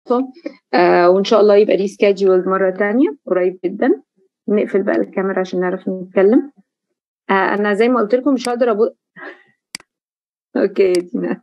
آه وان شاء الله يبقى ريسكيدجولد مره تانية قريب جدا نقفل بقى الكاميرا عشان نعرف نتكلم آه انا زي ما قلت لكم مش هقدر ابو اوكي دينا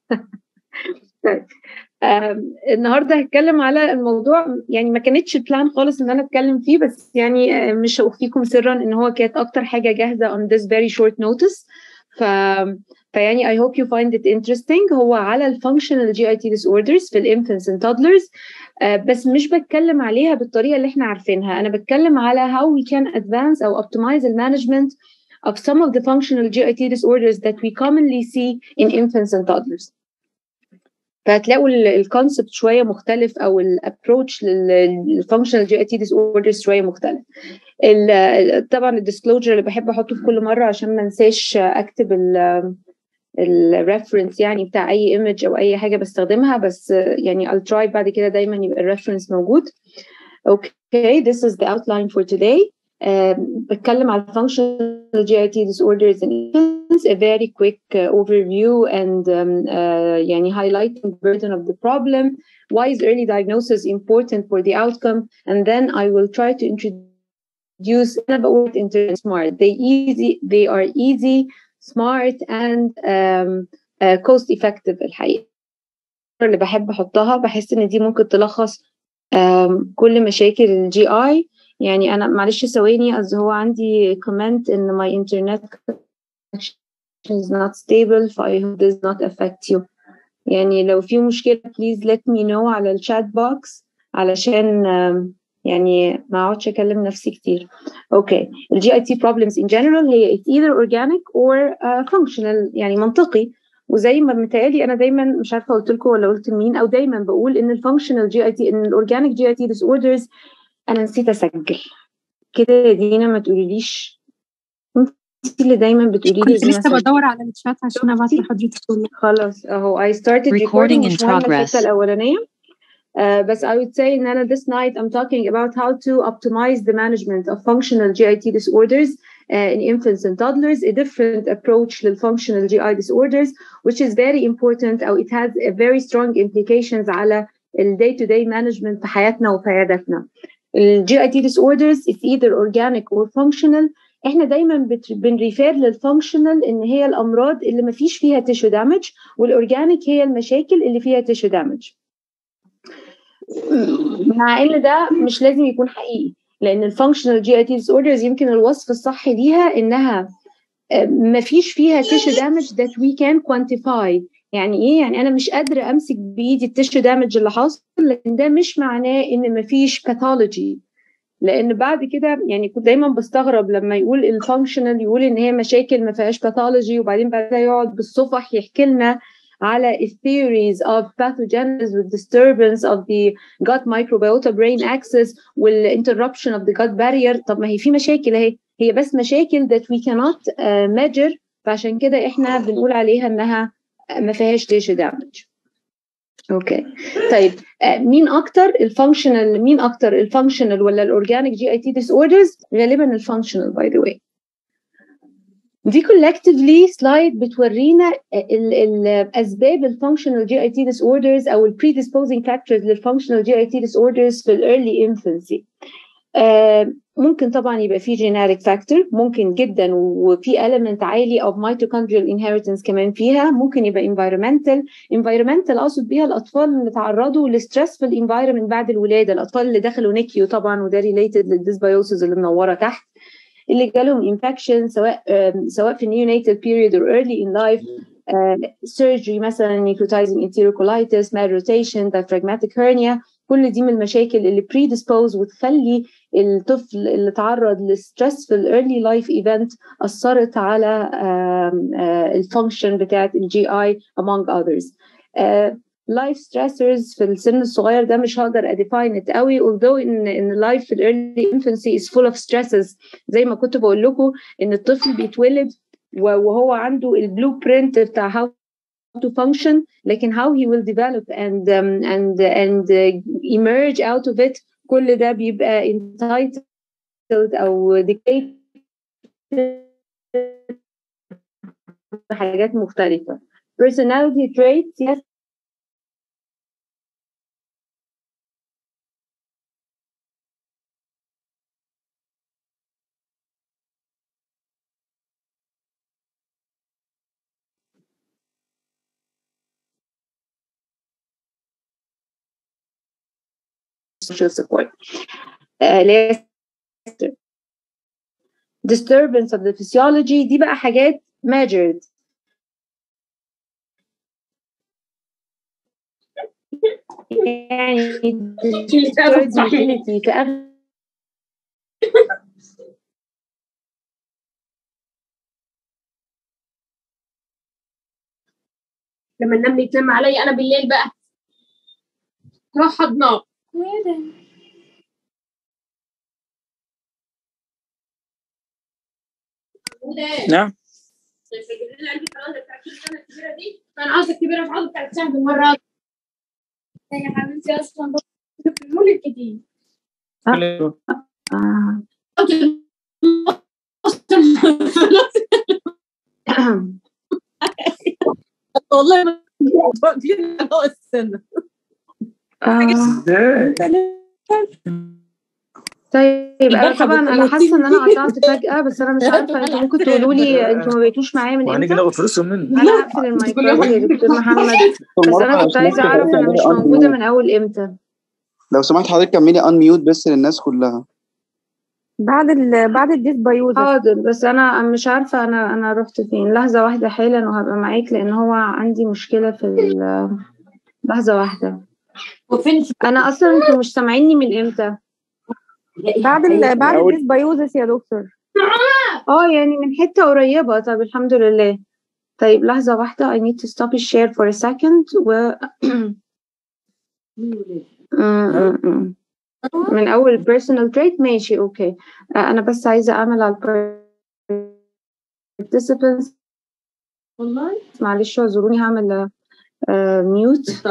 طيب آه النهارده هتكلم على الموضوع يعني ما كانتش البلان خالص ان انا اتكلم فيه بس يعني آه مش هاخفيكم سرا ان هو كانت اكتر حاجه جاهزه on this very short notice ف فيعني I hope you find it interesting هو على ال functional GIT disorders في ال infants and toddlers uh, بس مش بتكلم عليها بالطريقة اللي احنا عارفينها أنا بتكلم على how we can advance أو optimize the management of some of the functional GIT disorders that we commonly see in infants and toddlers فهتلاقوا الكونسبت شويه مختلف او الابروتش للفانكشنال جي اي تي ديس اوردرز شويه مختلف طبعا الديسكلوجر اللي بحب احطه في كل مره عشان ما انساش اكتب الريفرنس يعني بتاع اي ايمج او اي حاجه بستخدمها بس يعني I'll try بعد كده دايما يبقى الريفرنس موجود okay this is the outline for today uh, بتكلم على functional GIT disorders in infants a very quick uh, overview and um, uh, يعني highlighting the burden of the problem why is early diagnosis important for the outcome and then I will try to introduce أنا بقول smart they easy they are easy smart and um, uh, cost effective الحقيقة اللي بحب احطها بحس ان دي ممكن تلخص um, كل مشاكل الجي اي يعني انا معلش ثواني قصدي هو عندي كومنت ان my internet is not stable ف I hope does not affect you يعني لو في مشكلة please let me know على الشات بوكس علشان um, يعني ما اقعدش اكلم نفسي كتير اوكي الجي اي تي problems in general هي it's either organic or uh, functional يعني منطقي وزي ما متهيألي انا دايما مش عارفه قلت لكم ولا قلت لمين او دايما بقول ان الفانكشنال جي اي تي ان الاورجانيك جي اي تي ديس اوردرز انا نسيت اسجل كده يا دينا ما تقوليليش انت اللي دايما بتقولي لي كنت لسه بدور على الشات عشان ابعت لحضرتك كله خلاص اهو I started recording مش مهم الحته الاولانيه Uh, but I would say Nana, this night I'm talking about how to optimize the management of functional GIT disorders uh, in infants and toddlers, a different approach to functional GI disorders, which is very important or it has a very strong implications على ال day-to-day management في حياتنا وفي عياداتنا. ال GIT disorders is either organic or functional. احنا دايما بنريفير للفانكشنال ان هي الامراض اللي ما فيش فيها تيشو دامج والاورجانيك هي المشاكل اللي فيها تيشو دامج. مع ان ده مش لازم يكون حقيقي لان الفانكشنال جي اي تي ديس اوردرز يمكن الوصف الصح ليها انها ما فيش فيها تيشو دامج ذات وي كان كوانتيفاي يعني ايه يعني انا مش قادره امسك بايدي التيشو دامج اللي حاصل لكن ده مش معناه ان ما فيش باثولوجي لان بعد كده يعني كنت دايما بستغرب لما يقول الفانكشنال يقول ان هي مشاكل ما فيهاش باثولوجي وبعدين بعد كده يقعد بالصفح يحكي لنا على theories of pathogens with disturbance of the gut microbiota brain axis والinterruption of the gut barrier طب ما هي في مشاكل اهي هي بس مشاكل that we cannot uh, measure فعشان كده احنا بنقول عليها انها ما فيهاش تيشو دامج اوكي طيب uh, مين اكتر الفانكشنال مين اكتر الفانكشنال ولا الاورجانيك جي اي تي ديس اوردرز غالبا الفانكشنال باي ذا واي دي collectively سلايد بتورينا ال ال اسباب الفانكشنال جي اي تي ديس اوردرز او البريديسبوزنج فاكتورز للفانكشنال جي اي تي ديس اوردرز في الايرلي انفانسي آه ممكن طبعا يبقى في جينيريك فاكتور ممكن جدا وفي element عالي of mitochondrial inheritance كمان فيها ممكن يبقى environmental environmental اقصد بيها الاطفال اللي تعرضوا لستريسفul environment بعد الولاده الاطفال اللي دخلوا نيكيو طبعا وده related للديسبيوسز اللي منوره تحت اللي جالهم infection سواء سواء في neonatal period or early in life uh, surgery مثلا necrotizing enterocolitis malrotation diaphragmatic hernia كل دي من المشاكل اللي predispose وتخلي الطفل اللي تعرض لستريس في الايرلي لايف ايفنت اثرت على الفانكشن بتاعت الجي اي among others لايف ستريسرز في السن الصغير ده مش هقدر اديفاين قوي although ان ان اللايف في الايرلي انفانسي is full of stresses زي ما كنت بقول لكم ان الطفل بيتولد وهو عنده البلو برنت بتاع how to function لكن how he will develop and um, and and uh, emerge out of it كل ده بيبقى entitled او dictated حاجات مختلفة personality traits yes social support uh, disturbance of the physiology دي بقى حاجات measured يعني disturbed motility في أغلب لما النمل يتلم عليا انا بالليل بقى روح حضناه نعم انا عاوزه الكبيره مش عاوزه بتاعت شهر المره دي يا حبيبتي اصلا في المولد كتير آه. والله ما واقفين على السنة آه. طيب انا البارحة طبعا انا حاسه ان انا قطعت فجاه بس انا مش عارفه انتوا ممكن تقولوا لي انتوا ما بقيتوش معايا من وهنيجي امتى ناخد فلوسهم منه انا هقفل المايكروفون يا دكتور محمد بس انا كنت عايزه اعرف انا مش موجوده من اول امتى لو سمحت حضرتك كملي ان ميوت بس للناس كلها بعد ال بعد الديسبيوزس حاضر بس انا مش عارفه انا انا رحت فين لحظه واحده حالا وهبقى معاك لان هو عندي مشكله في ال- لحظه واحده وفين انا اصلا انتوا مش سامعيني من امتى بعد ال بعد أول- الديسبيوزس يا دكتور اه يعني من حته قريبه طب الحمد لله طيب لحظه واحده I need to stop الشير for a second و م- م- م. من اول personal trait ماشي اوكي آه، انا بس عايزه اعمل على ال participants والله معلش اعذروني هعمل ميوت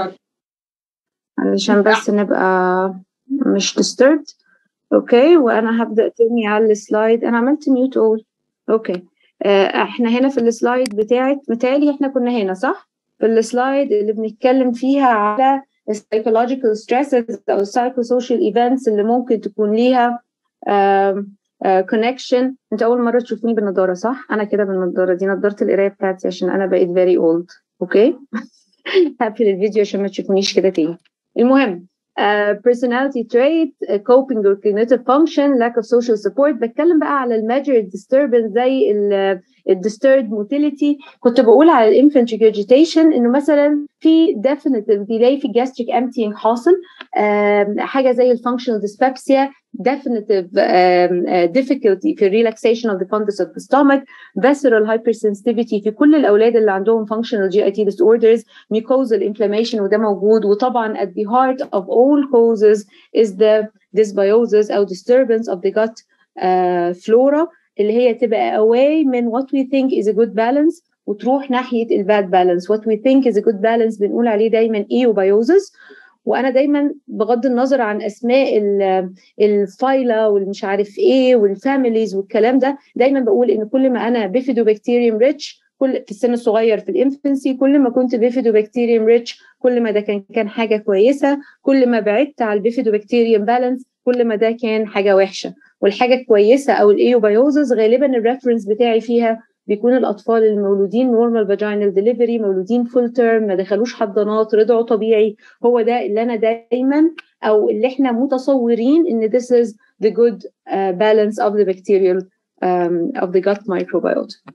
علشان بس نبقى مش disturbed اوكي وانا هبدا تاني على السلايد انا عملت ميوت اول اوكي آه، احنا هنا في السلايد بتاعت متهيألي احنا كنا هنا صح في السلايد اللي بنتكلم فيها على psychological stresses او psychosocial events اللي ممكن تكون ليها آم، آه، connection انت اول مره تشوفني بالنضاره صح انا كده بالنضاره دي نضاره القرايه بتاعتي عشان انا بقيت very old اوكي هقفل الفيديو عشان ما تشوفونيش كده تاني المهم uh, personality trait uh, coping or cognitive function lack of social support بتكلم بقى على الماجر disturbance زي ال ال disturbed motility كنت بقول على الانفنت regurgitation انه مثلا في definitive delay في gastric emptying حاصل um, حاجه زي الفانكشنال dyspepsia definitive um, uh, difficulty في relaxation of the fundus of the stomach visceral hypersensitivity في كل الاولاد اللي عندهم functional GIT disorders mucosal inflammation وده موجود وطبعا at the heart of all causes is the dysbiosis او disturbance of the gut uh, flora اللي هي تبقى away من what we think is a good balance وتروح ناحيه الباد بالانس what we think is a good balance بنقول عليه دايما ايوبايوزس وانا دايما بغض النظر عن اسماء ال- الفايلا والمش عارف ايه والفاميليز والكلام ده دايما بقول ان كل ما انا بيفيدوبكتيريوم ريتش كل في السن الصغير في الانفنسي كل ما كنت بيفيدوبكتيريوم ريتش كل ما ده كان كان حاجه كويسه كل ما بعدت على البيفيدوبكتيريوم بالانس كل ما ده كان حاجه وحشه والحاجه الكويسه او الايوبايوزز غالبا الريفرنس بتاعي فيها بيكون الاطفال المولودين نورمال فاجينال ديليفري مولودين فول تيرم ما دخلوش حضانات رضعوا طبيعي هو ده اللي انا دايما او اللي احنا متصورين ان this is the good uh, balance of the bacterial um, of the gut microbiota.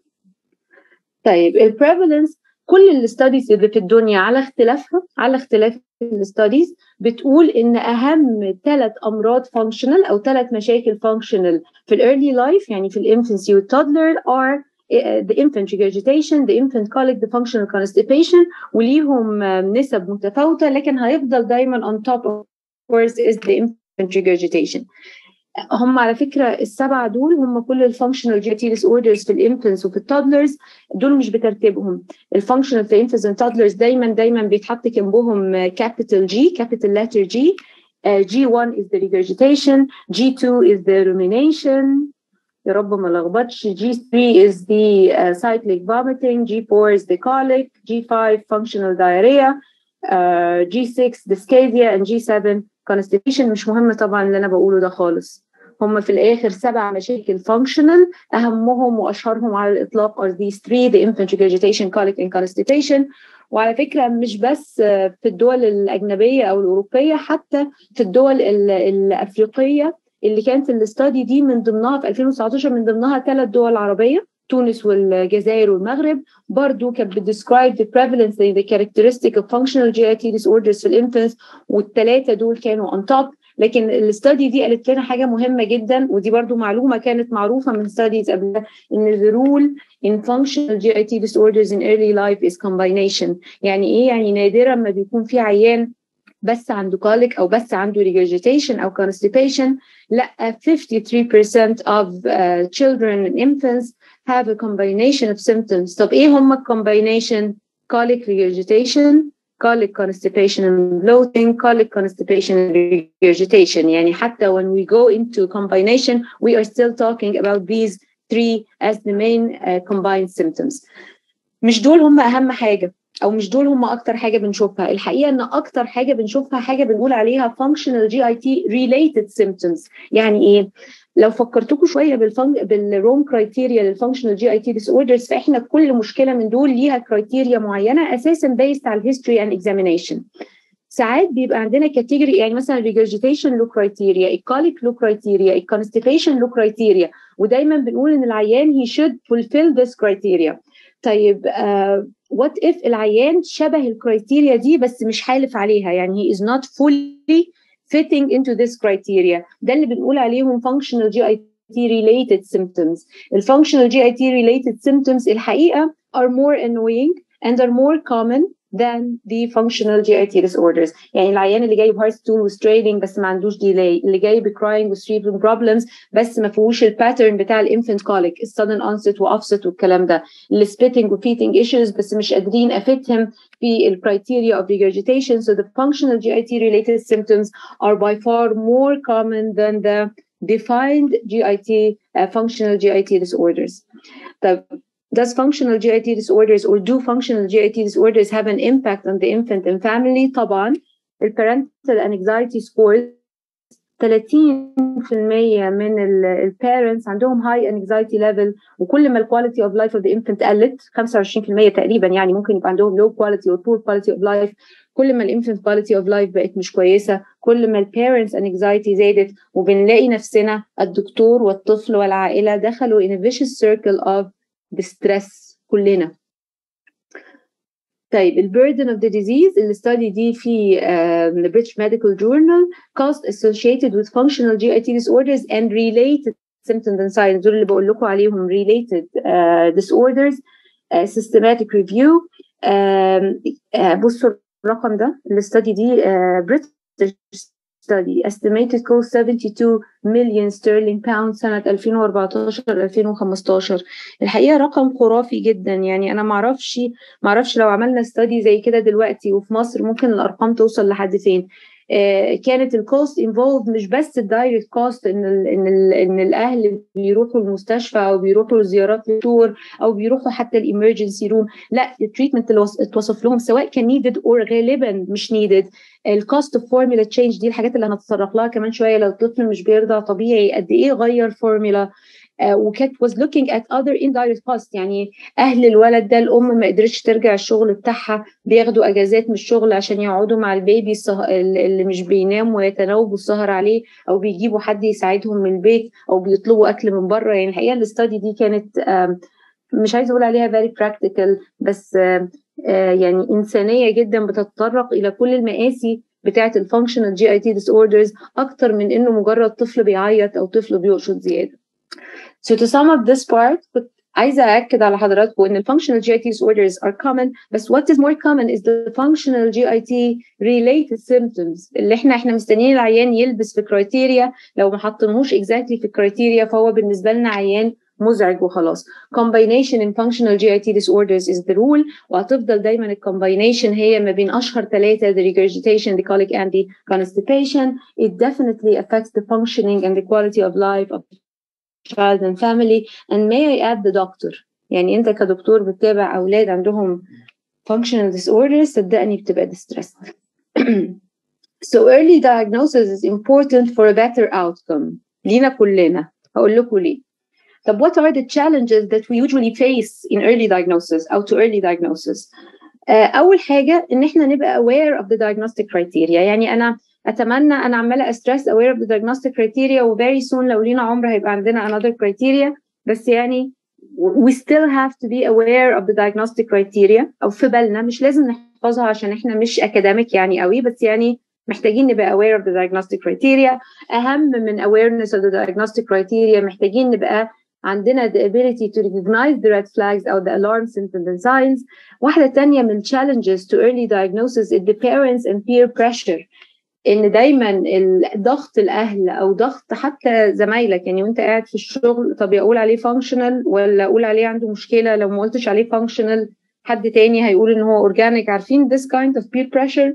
طيب البريفالنس كل الاستاديز اللي في الدنيا على اختلافها على اختلاف الاستاديز بتقول ان اهم ثلاث امراض فانكشنال او ثلاث مشاكل فانكشنال في الايرلي لايف يعني في الانفنسي والتودلر are the infant regurgitation, the infant colic, the functional constipation وليهم نسب متفاوتة لكن هيفضل دايما on top of course is the infant regurgitation. هم على فكرة السبعة دول هم كل الفانكشنال جي تي ديس اوردرز في الانفنتس وفي التودلرز دول مش بترتيبهم الفانكشنال في الانفنتس والتودلرز دايما دايما بيتحط جنبهم كابيتال جي كابيتال letter جي جي 1 is the regurgitation G2 is the rumination يا رب ما لخبطش G3 is the uh, cyclic vomiting G4 is the colic G5 functional diarrhea uh, G6 dyschezia and G7 constipation مش مهم طبعا اللي انا بقوله ده خالص هم في الاخر سبع مشاكل functional اهمهم واشهرهم على الاطلاق are these three the infant regurgitation colic and constipation وعلى فكره مش بس في الدول الاجنبيه او الاوروبيه حتى في الدول ال- الافريقيه اللي كانت الاستادي دي من ضمنها في 2019 من ضمنها ثلاث دول عربيه تونس والجزائر والمغرب برضو كانت بتدescribe the prevalence and the characteristic of functional GIT disorders في الانفنس والثلاثه دول كانوا on top لكن الاستادي دي قالت لنا حاجه مهمه جدا ودي برضو معلومه كانت معروفه من ستاديز قبلها ان the rule in functional GIT disorders in early life is combination يعني ايه يعني نادرا ما بيكون في عيان بس عنده colic او بس عنده regurgitation او constipation لا 53% of uh, children and infants have a combination of symptoms طب ايه هم combination colic regurgitation colic constipation and bloating colic constipation and regurgitation يعني حتى when we go into combination we are still talking about these three as the main uh, combined symptoms مش دول هم اهم حاجه او مش دول هم اكتر حاجه بنشوفها الحقيقه ان اكتر حاجه بنشوفها حاجه بنقول عليها functional GIT related symptoms يعني ايه لو فكرتكم شويه بالفن... بالروم كرايتيريا للفانكشنال جي اي تي ديس اوردرز فاحنا كل مشكله من دول ليها كرايتيريا معينه اساسا بيست على الهيستوري اند اكزامينيشن ساعات بيبقى عندنا كاتيجوري يعني مثلا ريجرجيتيشن له كرايتيريا الكوليك له كرايتيريا الكونستيبيشن له كرايتيريا ودايما بنقول ان العيان هي should fulfill this criteria طيب وات uh, اف العيان شبه الكرايتيريا دي بس مش حالف عليها يعني he is not fully fitting into this criteria ده اللي بنقول عليهم functional GIT related symptoms الfunctional GIT related symptoms الحقيقة are more annoying and are more common than the functional GIT disorders يعني العيان اللي جاي بهارت ستول وستريلينج بس ما عندوش ديلاي اللي جاي بكراينج وستريبلينج بروبلمز بس ما فيهوش الباترن بتاع الانفنت كوليك السدن انست واوفست والكلام ده اللي سبيتنج وفيتنج ايشوز بس مش قادرين افيتهم في الكرايتيريا of regurgitation so the functional GIT related symptoms are by far more common than the defined GIT uh, functional GIT disorders طب Does functional GIT disorders or do functional GIT disorders have an impact on the infant and family? طبعا ال parental anxiety scores 30% من ال parents عندهم high anxiety level وكل ما ال quality of life of the infant قلت 25% تقريبا يعني ممكن يبقى عندهم low quality or poor quality of life كل ما ال infant quality of life بقت مش كويسة كل ما ال parents anxiety زادت وبنلاقي نفسنا الدكتور والطفل والعائلة دخلوا in a vicious circle of distress كلنا طيب ال burden of the disease الاستادي دي في uh, the British Medical Journal cost associated with functional GIT disorders and related symptoms and signs دول اللي بقول لكم عليهم related uh, disorders uh, systematic review uh, uh, بصوا الرقم ده الاستادي دي uh, British study estimated cost 72 million sterling pound سنة 2014 2015 الحقيقة رقم خرافي جدا يعني أنا معرفش معرفش لو عملنا study زي كده دلوقتي وفي مصر ممكن الأرقام توصل لحد فين آه كانت الكوست انفولد مش بس الدايركت كوست ان ال ان ال ان الاهل بيروحوا المستشفى او بيروحوا زيارات للدكتور او بيروحوا حتى الامرجنسي روم لا التريتمنت اللي اتوصف لهم سواء كان نيدد او غالبا مش نيدد الكوست اوف فورمولا تشينج دي الحاجات اللي هنتطرق لها كمان شويه لو الطفل مش بيرضع طبيعي قد ايه غير فورمولا uh, وكانت was looking at other indirect costs يعني اهل الولد ده الام ما قدرتش ترجع الشغل بتاعها بياخدوا اجازات من الشغل عشان يقعدوا مع البيبي السه... اللي مش بينام ويتناوبوا السهر عليه او بيجيبوا حد يساعدهم من البيت او بيطلبوا اكل من بره يعني الحقيقه الاستادي دي كانت مش عايزه اقول عليها very practical بس يعني انسانيه جدا بتتطرق الى كل المآسي بتاعه الفانكشنال جي اي تي ديس اوردرز اكتر من انه مجرد طفل بيعيط او طفل بيقشط زياده So to sum up this part كنت عايزة أأكد على حضراتكم إن ال functional GIT disorders are common بس what is more common is the functional GIT related symptoms اللي إحنا إحنا مستنيين العيان يلبس في كرايتيريا لو ما حطيناهوش exactly في كرايتيريا فهو بالنسبة لنا عيان مزعج وخلاص combination in functional GIT disorders is the rule وهتفضل دايما الكومباينيشن هي ما بين أشهر ثلاثة the regurgitation the colic and the constipation it definitely affects the functioning and the quality of life of child and family and may I add the doctor يعني انت كدكتور بتتابع اولاد عندهم functional disorders صدقني بتبقى distressed so early diagnosis is important for a better outcome لينا كلنا هقول لكم ليه طب what are the challenges that we usually face in early diagnosis او to early diagnosis آه، اول حاجه ان احنا نبقى aware of the diagnostic criteria يعني انا اتمنى انا عماله استرس aware of the diagnostic criteria و very soon لو لينا عمر هيبقى عندنا another criteria بس يعني we still have to be aware of the diagnostic criteria او في بالنا مش لازم نحفظها عشان احنا مش academic يعني قوي بس يعني محتاجين نبقى aware of the diagnostic criteria اهم من awareness of the diagnostic criteria محتاجين نبقى عندنا the ability to recognize the red flags او the alarm symptoms and signs واحدة تانية من challenges to early diagnosis is the parents and peer pressure ان دايما ضغط الاهل او ضغط حتى زمايلك يعني وانت قاعد في الشغل طب اقول عليه فانكشنال ولا اقول عليه عنده مشكله لو ما قلتش عليه فانكشنال حد تاني هيقول ان هو اورجانيك عارفين this kind of peer pressure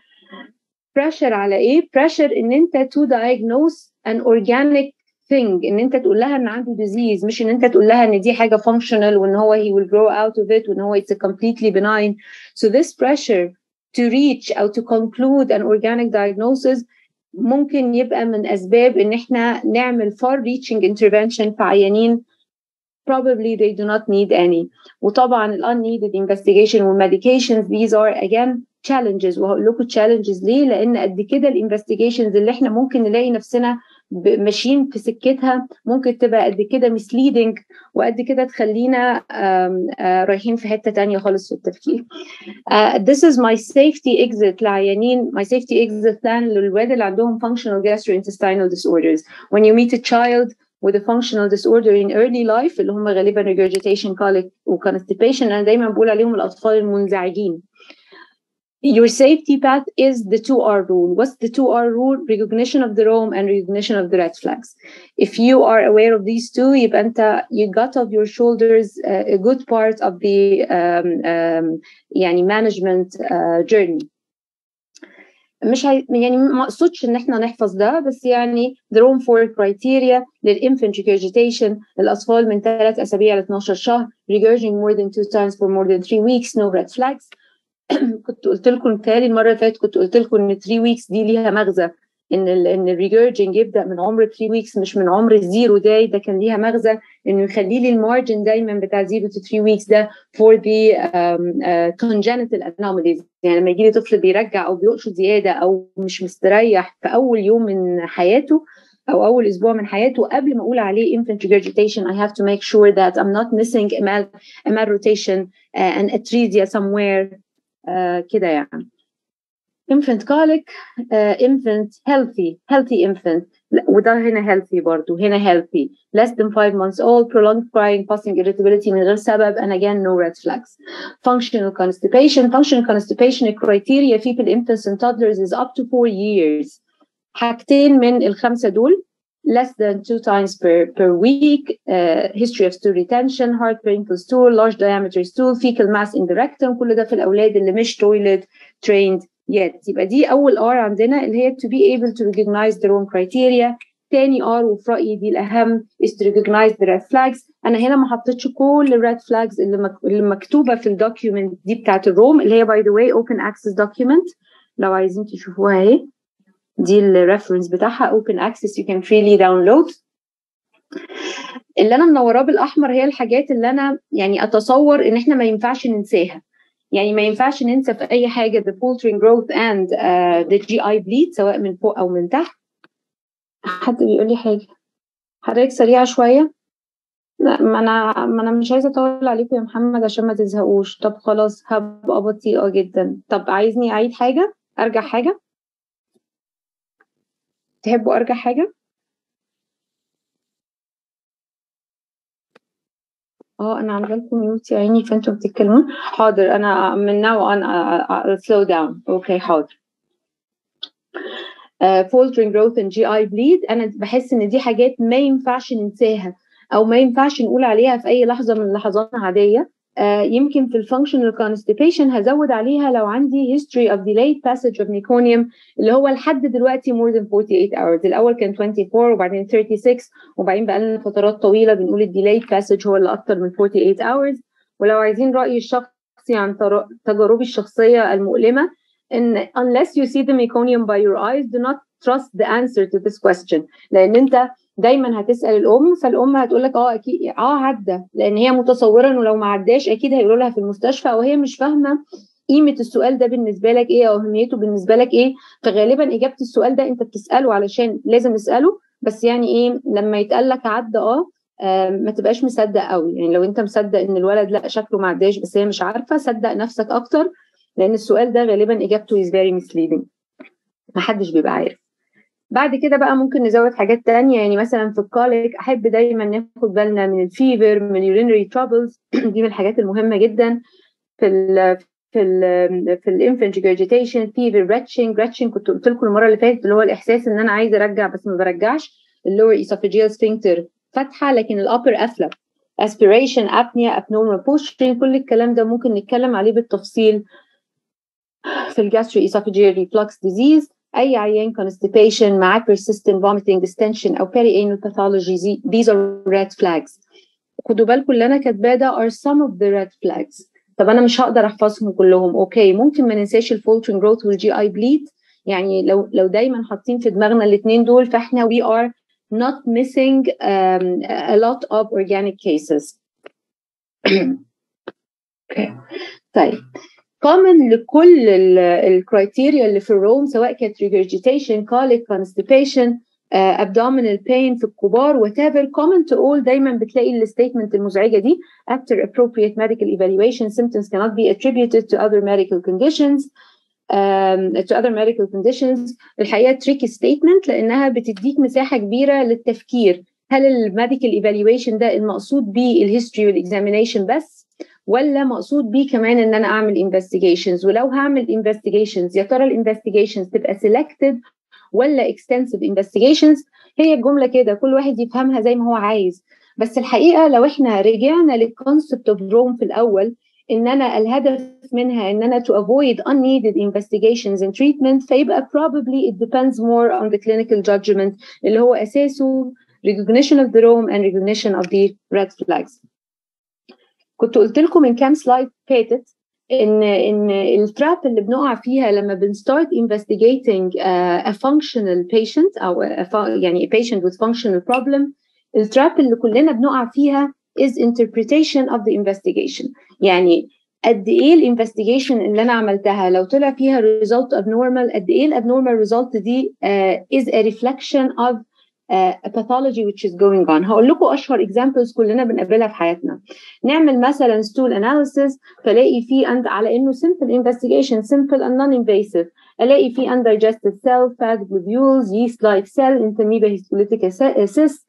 pressure على ايه pressure ان انت to diagnose an organic thing ان انت تقول لها ان عنده disease مش ان انت تقول لها ان دي حاجه functional وان هو he will grow out of it وان هو it's a completely benign so this pressure to reach او to conclude an organic diagnosis ممكن يبقى من اسباب ان احنا نعمل far reaching intervention في عيانين probably they do not need any وطبعا ال unneeded investigation والmedications these are again challenges وهقول لكم challenges ليه لان قد كده الانفستيجيشنز اللي احنا ممكن نلاقي نفسنا ماشيين في سكتها ممكن تبقى قد كده misleading وقد كده تخلينا رايحين في حته تانية خالص في التفكير. Uh, this is my safety exit لعيانين my safety exit plan للولاد اللي عندهم functional gastrointestinal disorders. When you meet a child with a functional disorder in early life اللي هم غالبا regurgitation colic و constipation انا دايما بقول عليهم الاطفال المنزعجين. Your safety path is the 2R rule. What's the 2R rule? Recognition of the ROM and recognition of the red flags. If you are aware of these two, يبقى أنت you got off your shoulders uh, a good part of the um, um, يعني management uh, journey. مش هي... يعني ما اقصدش ان احنا نحفظ ده بس يعني the room for criteria للinfant regurgitation للاطفال من 3 اسابيع ل 12 شهر regurgitating more than two times for more than three weeks no red flags كنت قلت لكم تالي المره اللي فاتت كنت قلت لكم ان 3 ويكس دي ليها مغزى ان ال ان الريجرجنج يبدا من عمر 3 ويكس مش من عمر الزيرو داي ده كان ليها مغزى انه يخلي لي المارجن دايما بتاع 0 to 3 ويكس ده for the um, uh, congenital anomalies يعني لما يجي لي طفل بيرجع او بيقشط زياده او مش مستريح في اول يوم من حياته او اول اسبوع من حياته قبل ما اقول عليه infant regurgitation I have to make sure that I'm not missing a mal, a malrotation uh, and atresia somewhere uh, كده يعني infant colic uh, infant healthy healthy infant وده هنا healthy برضو هنا healthy less than five months old prolonged crying passing irritability من غير سبب and again no red flags functional constipation functional constipation criteria في في infants and toddlers is up to four years حاجتين من الخمسة دول less than two times per, per week, uh, history of stool retention, heart painful stool, large diameter stool, fecal mass in the rectum كل ده في الأولاد اللي مش toilet trained yet يبقى دي أول R عندنا اللي هي to be able to recognize their own criteria تاني R وفي رأيي دي الأهم is to recognize the red flags أنا هنا ما حطيتش كل ال red flags اللي, مك... اللي مكتوبة في الدوكيومنت دي بتاعت الروم اللي هي by the way open access document لو عايزين تشوفوها اهي دي الريفرنس بتاعها open access you can freely download اللي انا منوراه بالاحمر هي الحاجات اللي انا يعني اتصور ان احنا ما ينفعش ننساها يعني ما ينفعش ننسى في اي حاجه the faltering growth and uh, the GI bleed سواء من فوق او من تحت حد بيقول لي حاجه حضرتك سريعه شويه لا ما انا ما انا مش عايزه اطول عليكم يا محمد عشان ما تزهقوش طب خلاص هبقى بطيئه جدا طب عايزني اعيد حاجه ارجع حاجه تحبوا ارجع حاجه اه انا عامله لكم ميوت يا عيني فانتوا بتتكلمون حاضر انا من ناو انا سلو داون اوكي حاضر uh, faltering growth and GI bleed انا بحس ان دي حاجات ما ينفعش ننساها او ما ينفعش نقول عليها في اي لحظه من اللحظات العاديه uh, يمكن في الفانكشنال constipation هزود عليها لو عندي history of delayed passage of meconium اللي هو لحد دلوقتي more than 48 hours الاول كان 24 وبعدين 36 وبعدين بقى لنا فترات طويله بنقول الديلايد passage هو اللي اكتر من 48 hours ولو عايزين رايي الشخصي عن تجاربي الشخصيه المؤلمه ان unless you see the meconium by your eyes do not trust the answer to this question لان انت دايما هتسال الام فالام هتقول لك اه اكيد اه عدى لان هي متصوره انه لو ما عداش اكيد هيقولوا لها في المستشفى وهي مش فاهمه قيمه السؤال ده بالنسبه لك ايه او اهميته بالنسبه لك ايه فغالبا اجابه السؤال ده انت بتساله علشان لازم نساله بس يعني ايه لما يتقال لك عدى اه آه، ما تبقاش مصدق قوي يعني لو انت مصدق ان الولد لا شكله ما عداش بس هي مش عارفه صدق نفسك اكتر لان السؤال ده غالبا اجابته is very misleading محدش بيبقى عارف بعد كده بقى ممكن نزود حاجات تانية يعني مثلا في الكوليك احب دايما ناخد بالنا من الفيفر من اليورينري ترابلز دي من الحاجات المهمه جدا في ال في ال في الانفنت regurgitation فيفر ريتشنج ريتشنج كنت قلت لكم المره اللي فاتت اللي هو الاحساس ان انا عايزه ارجع بس ما برجعش اللور esophageal sphincter فاتحه لكن الابر قافله aspiration apnea abnormal posturing كل الكلام ده ممكن نتكلم عليه بالتفصيل في الجاسترو esophageal reflux disease اي عيان constipation مع persistent vomiting distension او perianal pathology these are red flags خدوا بالكم اللي انا كاتباه ده are some of the red flags طب انا مش هقدر احفظهم كلهم اوكي ممكن ما ننساش الفولترين جروث والجي اي بليد يعني لو لو دايما حاطين في دماغنا الاثنين دول فاحنا we are not missing um, a lot of organic cases okay. طيب common لكل الكرايتيريا اللي في الروم سواء كانت regurgitation, colic, constipation, uh, abdominal pain في الكبار whatever common to all دايما بتلاقي الستيتمنت المزعجه دي after appropriate medical evaluation symptoms cannot be attributed to other medical conditions um, to other medical conditions الحقيقه tricky statement لانها بتديك مساحه كبيره للتفكير هل الميديكال ايفالويشن ده المقصود بيه الهيستوري والاكزامينيشن بس ولا مقصود بيه كمان ان انا اعمل investigations ولو هعمل investigations يا ترى الانفستيجيشنز تبقى selected ولا extensive investigations هي الجمله كده كل واحد يفهمها زي ما هو عايز بس الحقيقه لو احنا رجعنا للكونسبت اوف روم في الاول ان انا الهدف منها ان انا to avoid unneeded investigations and treatment فيبقى probably it depends more on the clinical judgment اللي هو اساسه recognition of the Rome and recognition of the red flags. كنت قلت لكم من كام سلايد فاتت ان ان التراب اللي بنقع فيها لما بنستارت investigating uh, a functional patient او a, يعني a patient with functional problem التراب اللي كلنا بنقع فيها is interpretation of the investigation يعني قد ايه الانفستيجيشن اللي انا عملتها لو طلع فيها result abnormal قد ايه الابنورمال result دي uh, is a reflection of uh, a pathology which is going on هقول لكم اشهر examples كلنا بنقابلها في حياتنا نعمل مثلا stool analysis فلاقي فيه عند على انه simple investigation simple and non-invasive الاقي فيه undigested cell fat globules yeast like cell intermediate histolytic cyst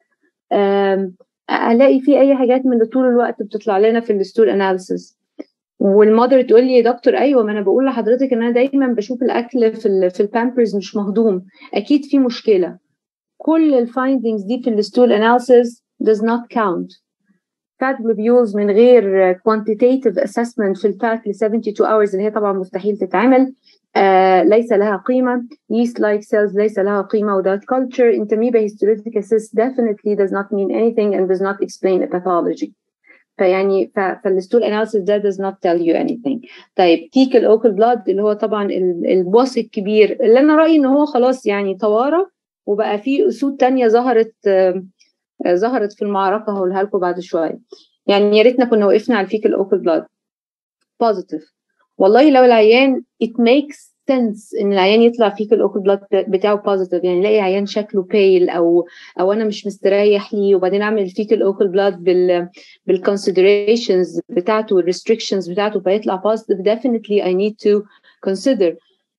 الاقي فيه اي حاجات من اللي طول الوقت بتطلع لنا في الستول اناليسيس والمادر تقول لي يا دكتور ايوه ما انا بقول لحضرتك ان انا دايما بشوف الاكل في ال في البامبرز مش مهضوم اكيد في مشكله كل الفايندنجز دي في الستول اناليسيس does not count fat globules من غير quantitative assessment في الفات ل 72 hours اللي هي طبعا مستحيل تتعمل آه ليس لها قيمة yeast like cells ليس لها قيمة without culture intermediate histolytic cyst definitely does not mean anything and does not explain a pathology فيعني فالستول اناليسيس ده does not tell you anything طيب fecal ocal blood اللي هو طبعا البوس الكبير اللي انا رايي ان هو خلاص يعني توارى وبقى في اسود تانية ظهرت آه ظهرت في المعركه هقولها لكم بعد شويه يعني يا ريتنا كنا وقفنا على الفيكال اوكل بلاد بوزيتيف والله لو العيان it makes sense ان العيان يطلع فيكال اوكل بلاد بتاعه بوزيتيف يعني الاقي عيان شكله بيل او او انا مش مستريح ليه وبعدين اعمل الفيكال اوكل بلاد بال بالconsiderations بتاعته والrestrictions بتاعته فيطلع بوزيتيف definitely I need to consider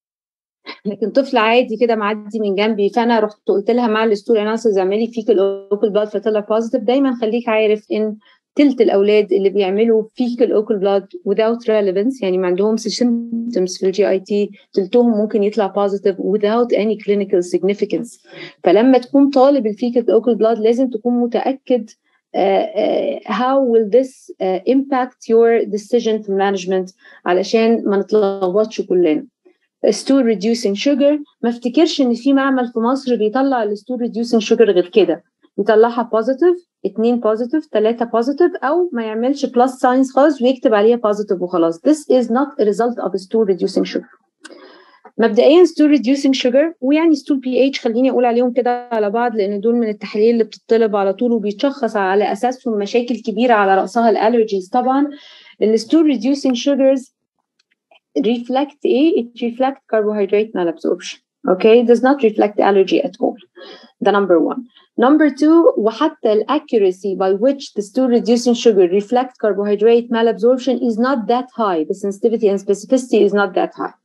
لكن طفل عادي كده معدي من جنبي فانا رحت قلت لها مع الستول اناليسيز اعملي فيك الاوكل بلاد فطلع بوزيتيف دايما خليك عارف ان تلت الاولاد اللي بيعملوا فيك الاوكل بلاد without relevance يعني ما عندهمش symptoms في الجي اي تي تلتهم ممكن يطلع positive without any clinical significance فلما تكون طالب الفيك الاوكل بلاد لازم تكون متاكد Uh, uh, how will this uh, impact your decision في management علشان ما نتلخبطش كلنا ستول ريديوسينج شوجر ما افتكرش ان في معمل في مصر بيطلع الستول ريديوسينج شوجر غير كده يطلعها بوزيتيف اتنين بوزيتيف تلاتة بوزيتيف او ما يعملش بلس ساينس خالص ويكتب عليها بوزيتيف وخلاص this is not a result of a stool reducing sugar مبدئيا ستول ريديوسينج شوجر ويعني ستول بي اتش خليني اقول عليهم كده على بعض لان دول من التحاليل اللي بتطلب على طول وبيتشخص على اساسهم مشاكل كبيره على راسها الالرجيز طبعا الستول ريديوسينج شوجرز reflect ايه it reflect carbohydrate malabsorption okay it does not reflect allergy at all ده number one number two وحتى ال accuracy by which the stool reducing sugar reflect carbohydrate malabsorption is not that high the sensitivity and specificity is not that high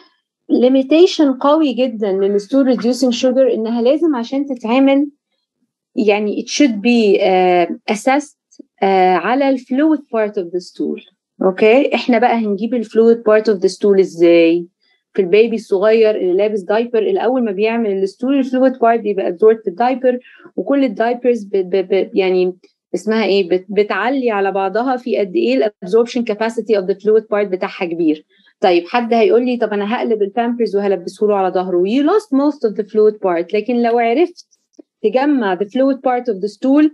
limitation قوي جدا للستول reducing sugar انها لازم عشان تتعمل يعني it should be uh, assessed uh, على الفلويد part of the stool اوكي احنا بقى هنجيب الفلويد part of the stool ازاي في البيبي الصغير اللي لابس دايبر اللي اول ما بيعمل الستول الفلويد بارت بيبقى absorbed في الدايبر وكل الدايبرز ب ب ب يعني اسمها ايه بت بتعلي على بعضها في قد ايه الابزوربشن كاباسيتي اوف ذا فلويد بارت بتاعها كبير طيب حد هيقول لي طب انا هقلب البامبرز وهلبسه له على ظهره you lost most of the fluid part لكن لو عرفت تجمع the fluid part of the stool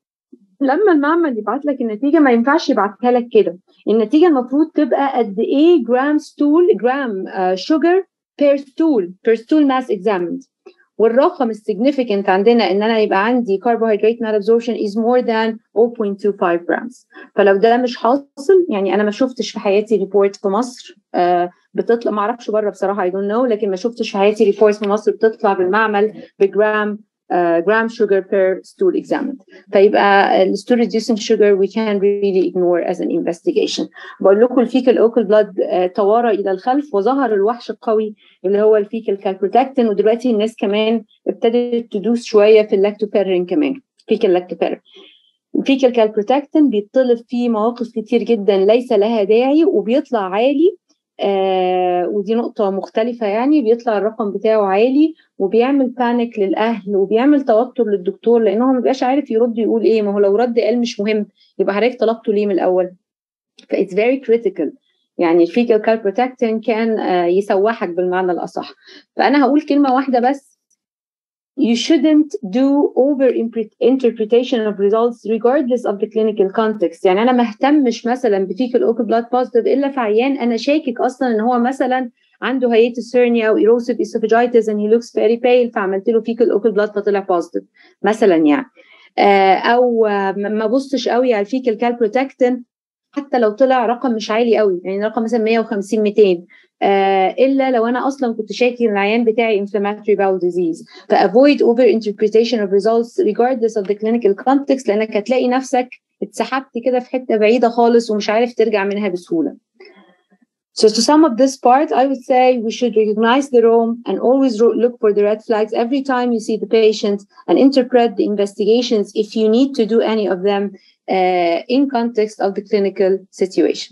لما المعمل يبعت لك النتيجه ما ينفعش يبعتها لك كده النتيجه المفروض تبقى قد ايه جرام ستول جرام شوجر بير ستول بير ستول ماس examined والرقم السيجنيفيكانت عندنا ان انا يبقى عندي carbohydrate malabsorption is more than 0.25 grams فلو ده مش حاصل يعني انا ما شفتش في حياتي ريبورت في مصر آه بتطلع ما اعرفش بره بصراحه I don't know لكن ما شفتش في حياتي ريبورت في مصر بتطلع بالمعمل بجرام جرام sugar per stool examined فيبقى ال stool reducing sugar we can really ignore as an investigation بقول لكم الفيكال اوكل بلاد توارى الى الخلف وظهر الوحش القوي اللي هو الفيكال كالبروتاكتين ودلوقتي الناس كمان ابتدت تدوس شويه في اللاكتوبيرين كمان فيكال لاكتوبيرين الفيكال كالبروتاكتين بيطلب فيه مواقف كتير جدا ليس لها داعي وبيطلع عالي آه ودي نقطة مختلفة يعني بيطلع الرقم بتاعه عالي وبيعمل بانيك للأهل وبيعمل توتر للدكتور لأنه ما بيبقاش عارف يرد يقول إيه ما هو لو رد قال مش مهم يبقى حضرتك طلبته ليه من الأول ف it's very critical يعني الفيكال كالبروتاكتين كان آه يسوحك بالمعنى الأصح فأنا هقول كلمة واحدة بس you shouldn't do over interpretation of results regardless of the clinical context يعني انا ما اهتمش مثلا بفيكال اوكل بلاد بوزيتيف الا في عيان انا شاكك اصلا ان هو مثلا عنده هياتس هيرنيا او ايروسيف اسوفيجايتس and he looks very pale فعملت له فيكال اوكل بلاد فطلع بوزيتيف مثلا يعني او ما بصش قوي على الفيكال كالبروتاكتين حتى لو طلع رقم مش عالي قوي يعني رقم مثلا 150 200 آه الا لو انا اصلا كنت شاكي العيان بتاعي inflammatory bowel disease فavoid over interpretation of results regardless of the clinical context لانك هتلاقي نفسك اتسحبت كده في حته بعيده خالص ومش عارف ترجع منها بسهوله. So to sum up this part, I would say we should recognize the ROM and always look for the red flags every time you see the patient and interpret the investigations if you need to do any of them uh, in context of the clinical situation.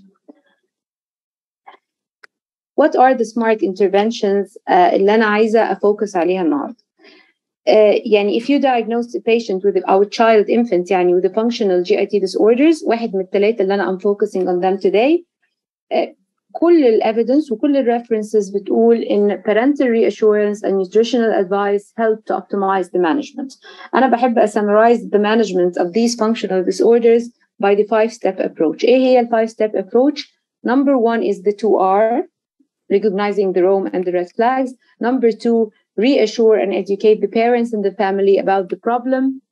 what are the smart interventions uh, اللي أنا عايزة أفوكس عليها النهاردة uh, يعني if you diagnose a patient with our child infant يعني with the functional GIT disorders واحد من الثلاثة اللي أنا I'm focusing on them today uh, كل الايفيدنس وكل الريفرنسز بتقول ان parental reassurance and nutritional advice help to optimize the management. أنا بحب summarize the management of these functional disorders by the five step approach. إيه هي ال five step approach? Number one is the 2R recognizing the Rome and the red flags. Number two, reassure and educate the parents and the family about the problem.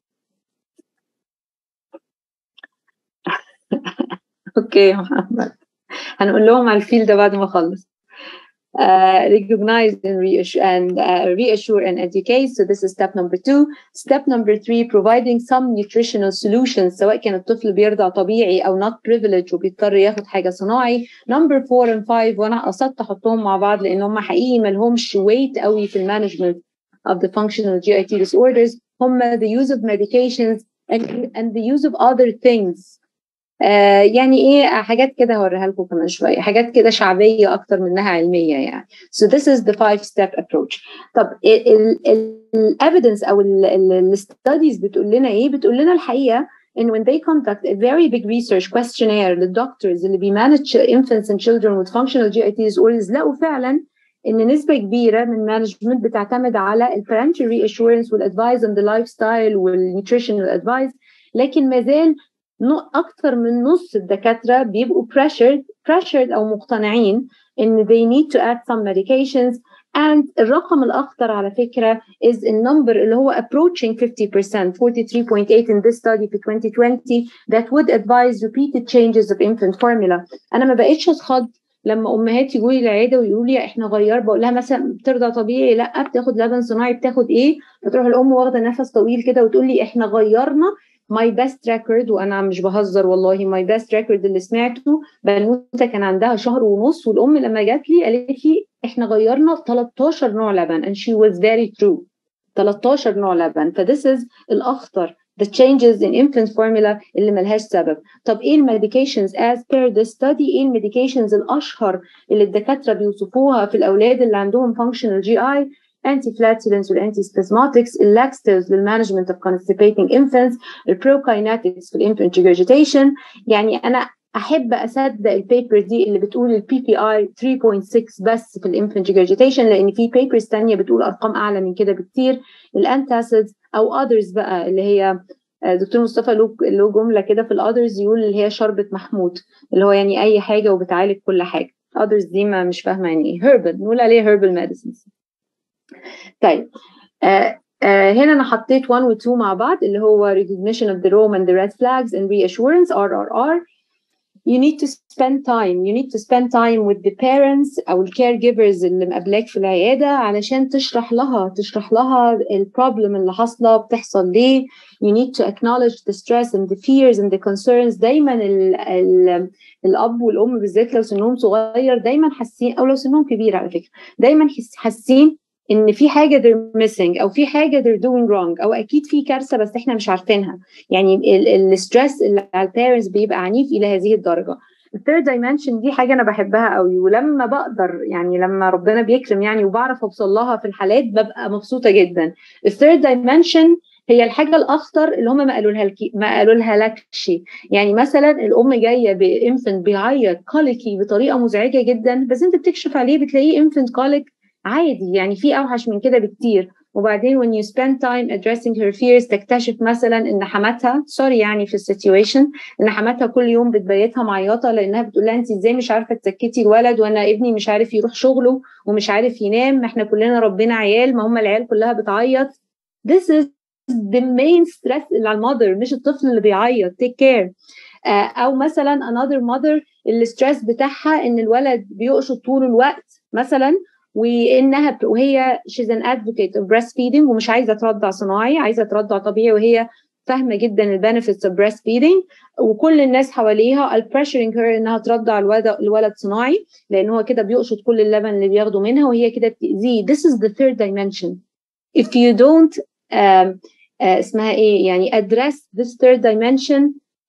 اوكي محمد هنقول لهم على الفيل ده بعد ما اخلص uh, recognize and reassure and uh, reassure and educate so this is step number two step number three providing some nutritional solutions سواء كان الطفل بيرضع طبيعي او not privileged وبيضطر ياخد حاجه صناعي number four and five وانا قصدت احطهم مع بعض لان هم حقيقي ما لهمش weight قوي في المانجمنت of the functional GIT disorders هم the use of medications and, and the use of other things آه يعني ايه حاجات كده هوريها لكم كمان شويه حاجات كده شعبيه اكتر منها علميه يعني so this is the five step approach طب الايفيدنس او الستاديز بتقول لنا ايه بتقول لنا الحقيقه ان when they conduct a very big research questionnaire للدكتورز اللي بيمانج infants and children with functional GIT disorders لقوا فعلا ان نسبه كبيره من مانجمنت بتعتمد على البارنتال reassurance والادفايس on the lifestyle والnutritional advice لكن ما زال اكثر من نص الدكاتره بيبقوا pressured pressured او مقتنعين ان they need to add some medications and الرقم الاخطر على فكره is a number اللي هو approaching 50% 43.8 in this study في 2020 that would advise repeated changes of infant formula انا ما بقتش اتخض لما امهات يجوا لي العياده ويقولوا لي احنا غير بقول لها مثلا بترضع طبيعي لا بتاخد لبن صناعي بتاخد ايه فتروح الام واخده نفس طويل كده وتقول لي احنا غيرنا ماي بيست ريكورد وانا مش بهزر والله ماي بيست ريكورد اللي سمعته بنوته كان عندها شهر ونص والام لما جات لي قالت لي احنا غيرنا 13 نوع لبن and she was very true 13 نوع لبن فthis is الاخطر the changes in infant formula اللي ملهاش سبب طب ايه الميديكيشنز as per the study ايه الميديكيشنز الاشهر اللي الدكاتره بيوصفوها في الاولاد اللي عندهم functional GI anti flatulence والانتي spasmodics اللاكستيفز للمانجمنت of constipating infants البروكايناتكس في الانفant regurgitation يعني انا احب اصدق البيبر دي اللي بتقول البي بي اي 3.6 بس في الانفنت regurgitation لان في بيبرز ثانيه بتقول ارقام اعلى من كده بكتير الانتاسيدز او اذرز بقى اللي هي دكتور مصطفى له له جمله كده في الاذرز يقول اللي هي شربة محمود اللي هو يعني اي حاجه وبتعالج كل حاجه اذرز دي ما مش فاهمه يعني ايه هيربل نقول عليه هيربل ميديسنز طيب آه آه هنا انا حطيت 1 و 2 مع بعض اللي هو recognition of the Rome and the red flags and reassurance RRR you need to spend time you need to spend time with the parents او الكير جيفرز اللي مقابلاك في العياده علشان تشرح لها تشرح لها البروبلم اللي حاصله بتحصل ليه you need to acknowledge the stress and the fears and the concerns دايما ال ال الاب والام بالذات لو سنهم صغير دايما حاسين او لو سنهم كبير على فكره دايما حاسين ان في حاجه they're missing او في حاجه they're doing wrong او اكيد في كارثه بس احنا مش عارفينها يعني الستريس اللي على البيرنتس بيبقى عنيف الى هذه الدرجه الثيرد دايمنشن دي حاجه انا بحبها قوي ولما بقدر يعني لما ربنا بيكرم يعني وبعرف اوصل لها في الحالات ببقى مبسوطه جدا الثيرد دايمنشن هي الحاجه الاخطر اللي هم ما قالولها لك ما قالوا لها لكش يعني مثلا الام جايه بانفنت بيعيط كوليكي بطريقه مزعجه جدا بس انت بتكشف عليه بتلاقيه انفنت كوليك عادي يعني في اوحش من كده بكتير وبعدين when you spend time addressing her fears تكتشف مثلا ان حماتها سوري يعني في السيتويشن ان حماتها كل يوم بتبيتها معيطه لانها بتقول لها انت ازاي مش عارفه تسكتي الولد وانا ابني مش عارف يروح شغله ومش عارف ينام احنا كلنا ربنا عيال ما هم العيال كلها بتعيط this is the main stress اللي على المذر مش الطفل اللي بيعيط take care او مثلا another mother الستريس بتاعها ان الولد بيقشط طول الوقت مثلا وانها وهي she's an advocate of breastfeeding ومش عايزه ترضع صناعي عايزه ترضع طبيعي وهي فاهمه جدا البنفيتس of breastfeeding وكل الناس حواليها are pressuring her انها ترضع الولد الولد صناعي لان هو كده بيقشط كل اللبن اللي بياخده منها وهي كده بتاذيه this is the third dimension if you don't um, uh, اسمها ايه يعني address this third dimension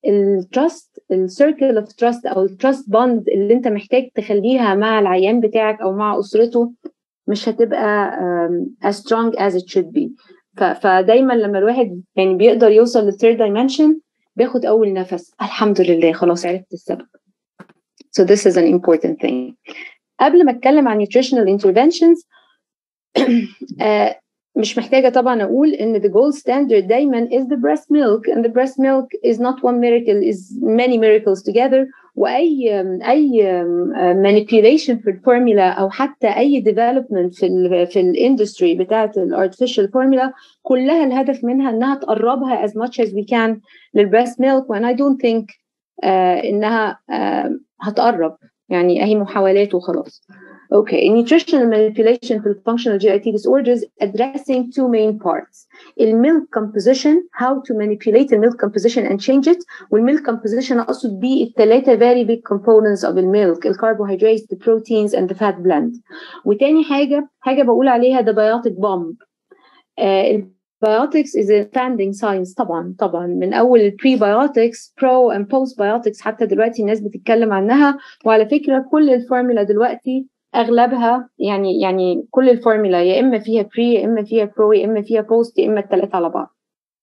التراست السيركل اوف تراست او التراست بوند اللي انت محتاج تخليها مع العيان بتاعك او مع اسرته مش هتبقى um, as strong as it should be فدايما لما الواحد يعني بيقدر يوصل للثيرد دايمنشن بياخد اول نفس الحمد لله خلاص عرفت السبب so this is an important thing قبل ما اتكلم عن nutritional interventions uh, مش محتاجة طبعا أقول إن the gold standard دايما is the breast milk and the breast milk is not one miracle is many miracles together وأي أي manipulation في الفورمولا أو حتى أي development في ال في الاندستري بتاعة الارtificial formula كلها الهدف منها إنها تقربها as much as we can للبريست milk and I don't think uh, إنها uh, هتقرب يعني أهي محاولات وخلاص. Okay, nutritional manipulation for functional GIT disorders addressing two main parts. The milk composition, how to manipulate the milk composition and change it. والمilk composition أقصد بيه الثلاثة very big components of the milk, the carbohydrates, the proteins and the fat blend. وتاني حاجة حاجة بقول عليها the biotic bomb. Uh, Biotics is a standing science طبعا طبعا من اول prebiotics pro and postbiotics حتى دلوقتي الناس بتتكلم عنها وعلى فكره كل الفورمولا دلوقتي اغلبها يعني يعني كل الفورمولا يا اما فيها بري يا اما فيها برو يا اما فيها بوست يا اما الثلاثه على بعض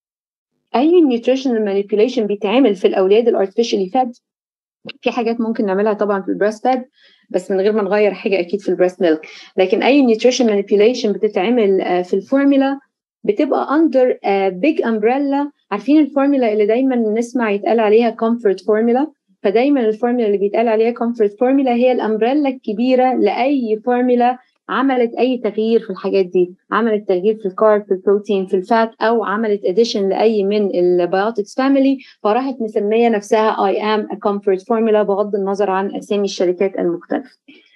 اي نيوتريشنال مانيبيوليشن بيتعمل في الاولاد الارتفيشالي فاد في حاجات ممكن نعملها طبعا في البريست فاد بس من غير ما نغير حاجه اكيد في البريست ميلك لكن اي نيوتريشن مانيبيوليشن بتتعمل في الفورمولا بتبقى اندر بيج امبريلا عارفين الفورمولا اللي دايما نسمع يتقال عليها كومفورت فورمولا فدايما الفورمولا اللي بيتقال عليها كومفورت فورمولا هي الامبريلا الكبيره لاي فورمولا عملت اي تغيير في الحاجات دي عملت تغيير في الكارب في البروتين في الفات او عملت اديشن لاي من البيوتكس فاميلي فراحت مسميه نفسها I am a comfort formula بغض النظر عن اسامي الشركات المختلفه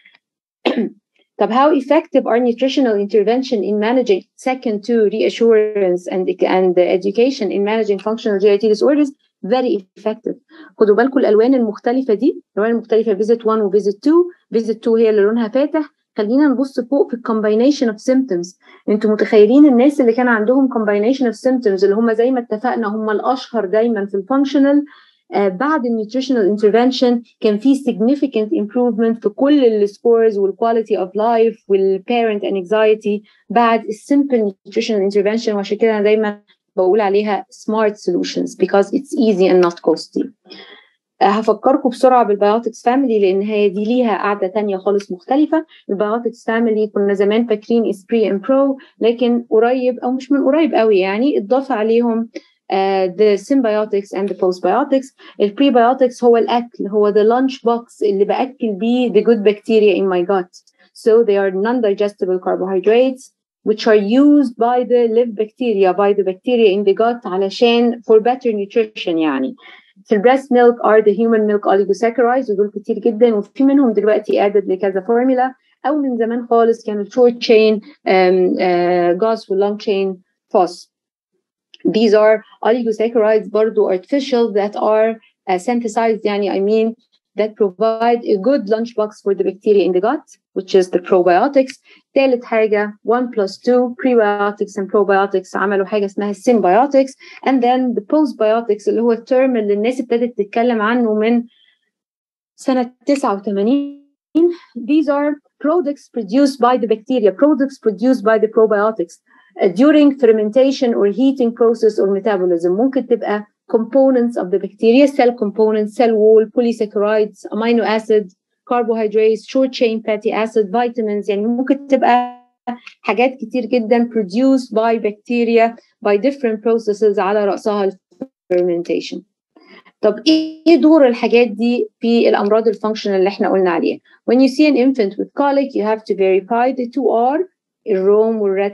طب how effective are nutritional intervention in managing second to reassurance and and education in managing functional GIT disorders very effective خدوا بالكم الالوان المختلفه دي الالوان المختلفه فيزيت 1 وفيزيت 2 فيزيت 2 هي اللي لونها فاتح خلينا نبص فوق في الكومباينيشن اوف سيمبتومز انتوا متخيلين الناس اللي كان عندهم كومباينيشن اوف سيمبتومز اللي هم زي ما اتفقنا هم الاشهر دايما في الفانكشنال آه بعد النيوتريشنال انترفنشن كان في significant improvement في كل السكورز والكواليتي اوف لايف والبيرنت انكزايتي بعد السمبل نيوتريشنال انترفنشن وعشان كده انا دايما بقول عليها smart solutions because it's easy and not costly هفكركم بسرعه بالبيوتكس فاميلي لان هي دي ليها قاعده تانية خالص مختلفه البيوتكس فاميلي كنا زمان فاكرين اسبري اند برو لكن قريب او مش من قريب قوي يعني اتضاف عليهم uh, the symbiotics and the postbiotics البريبيوتكس هو الاكل هو the lunch box اللي باكل بيه the good bacteria in my gut so they are non-digestible carbohydrates which are used by the live bacteria by the bacteria in the gut علشان for better nutrition يعني في البريست ميلك are the human milk oligosaccharides ودول كتير جدا وفي منهم دلوقتي added لكذا فورمولا او من زمان خالص كانوا short chain um, uh, gas و long chain phos these are oligosaccharides برضو artificial that are uh, synthesized يعني I mean that provide a good lunchbox for the bacteria in the gut which is the probiotics ثالث حاجة 1 plus 2 prebiotics and probiotics عملوا حاجة اسمها symbiotics and then the postbiotics اللي هو الترم اللي الناس ابتدت تتكلم عنه من سنة 89 these are products produced by the bacteria products produced by the probiotics uh, during fermentation or heating process or metabolism ممكن تبقى components of the bacteria cell components cell wall polysaccharides amino acids carbohydrates short chain fatty acid vitamins يعني ممكن تبقى حاجات كتير جدا produced by bacteria by different processes على رأسها fermentation طب ايه دور الحاجات دي في الامراض الفانكشنال اللي احنا قلنا عليها when you see an infant with colic you have to verify the two are الروم والريد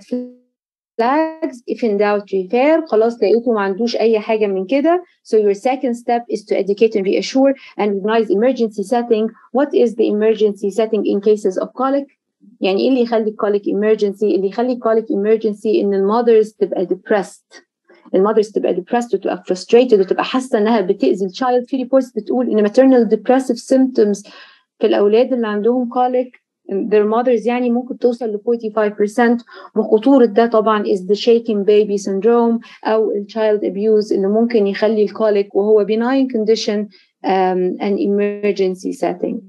flags if in doubt refer خلاص لقيته ما عندوش اي حاجه من كده so your second step is to educate and reassure and recognize emergency setting what is the emergency setting in cases of colic يعني ايه اللي يخلي colic emergency اللي يخلي colic emergency ان الماذرز تبقى depressed الماذرز تبقى depressed وتبقى frustrated وتبقى حاسه انها بتاذي الشايلد في ريبورتس بتقول ان maternal depressive symptoms في الاولاد اللي عندهم colic their mothers يعني ممكن توصل ل 45% وخطورة ده طبعا is the shaking baby syndrome أو ال child abuse اللي ممكن يخلي الكوليك وهو benign condition um, an emergency setting.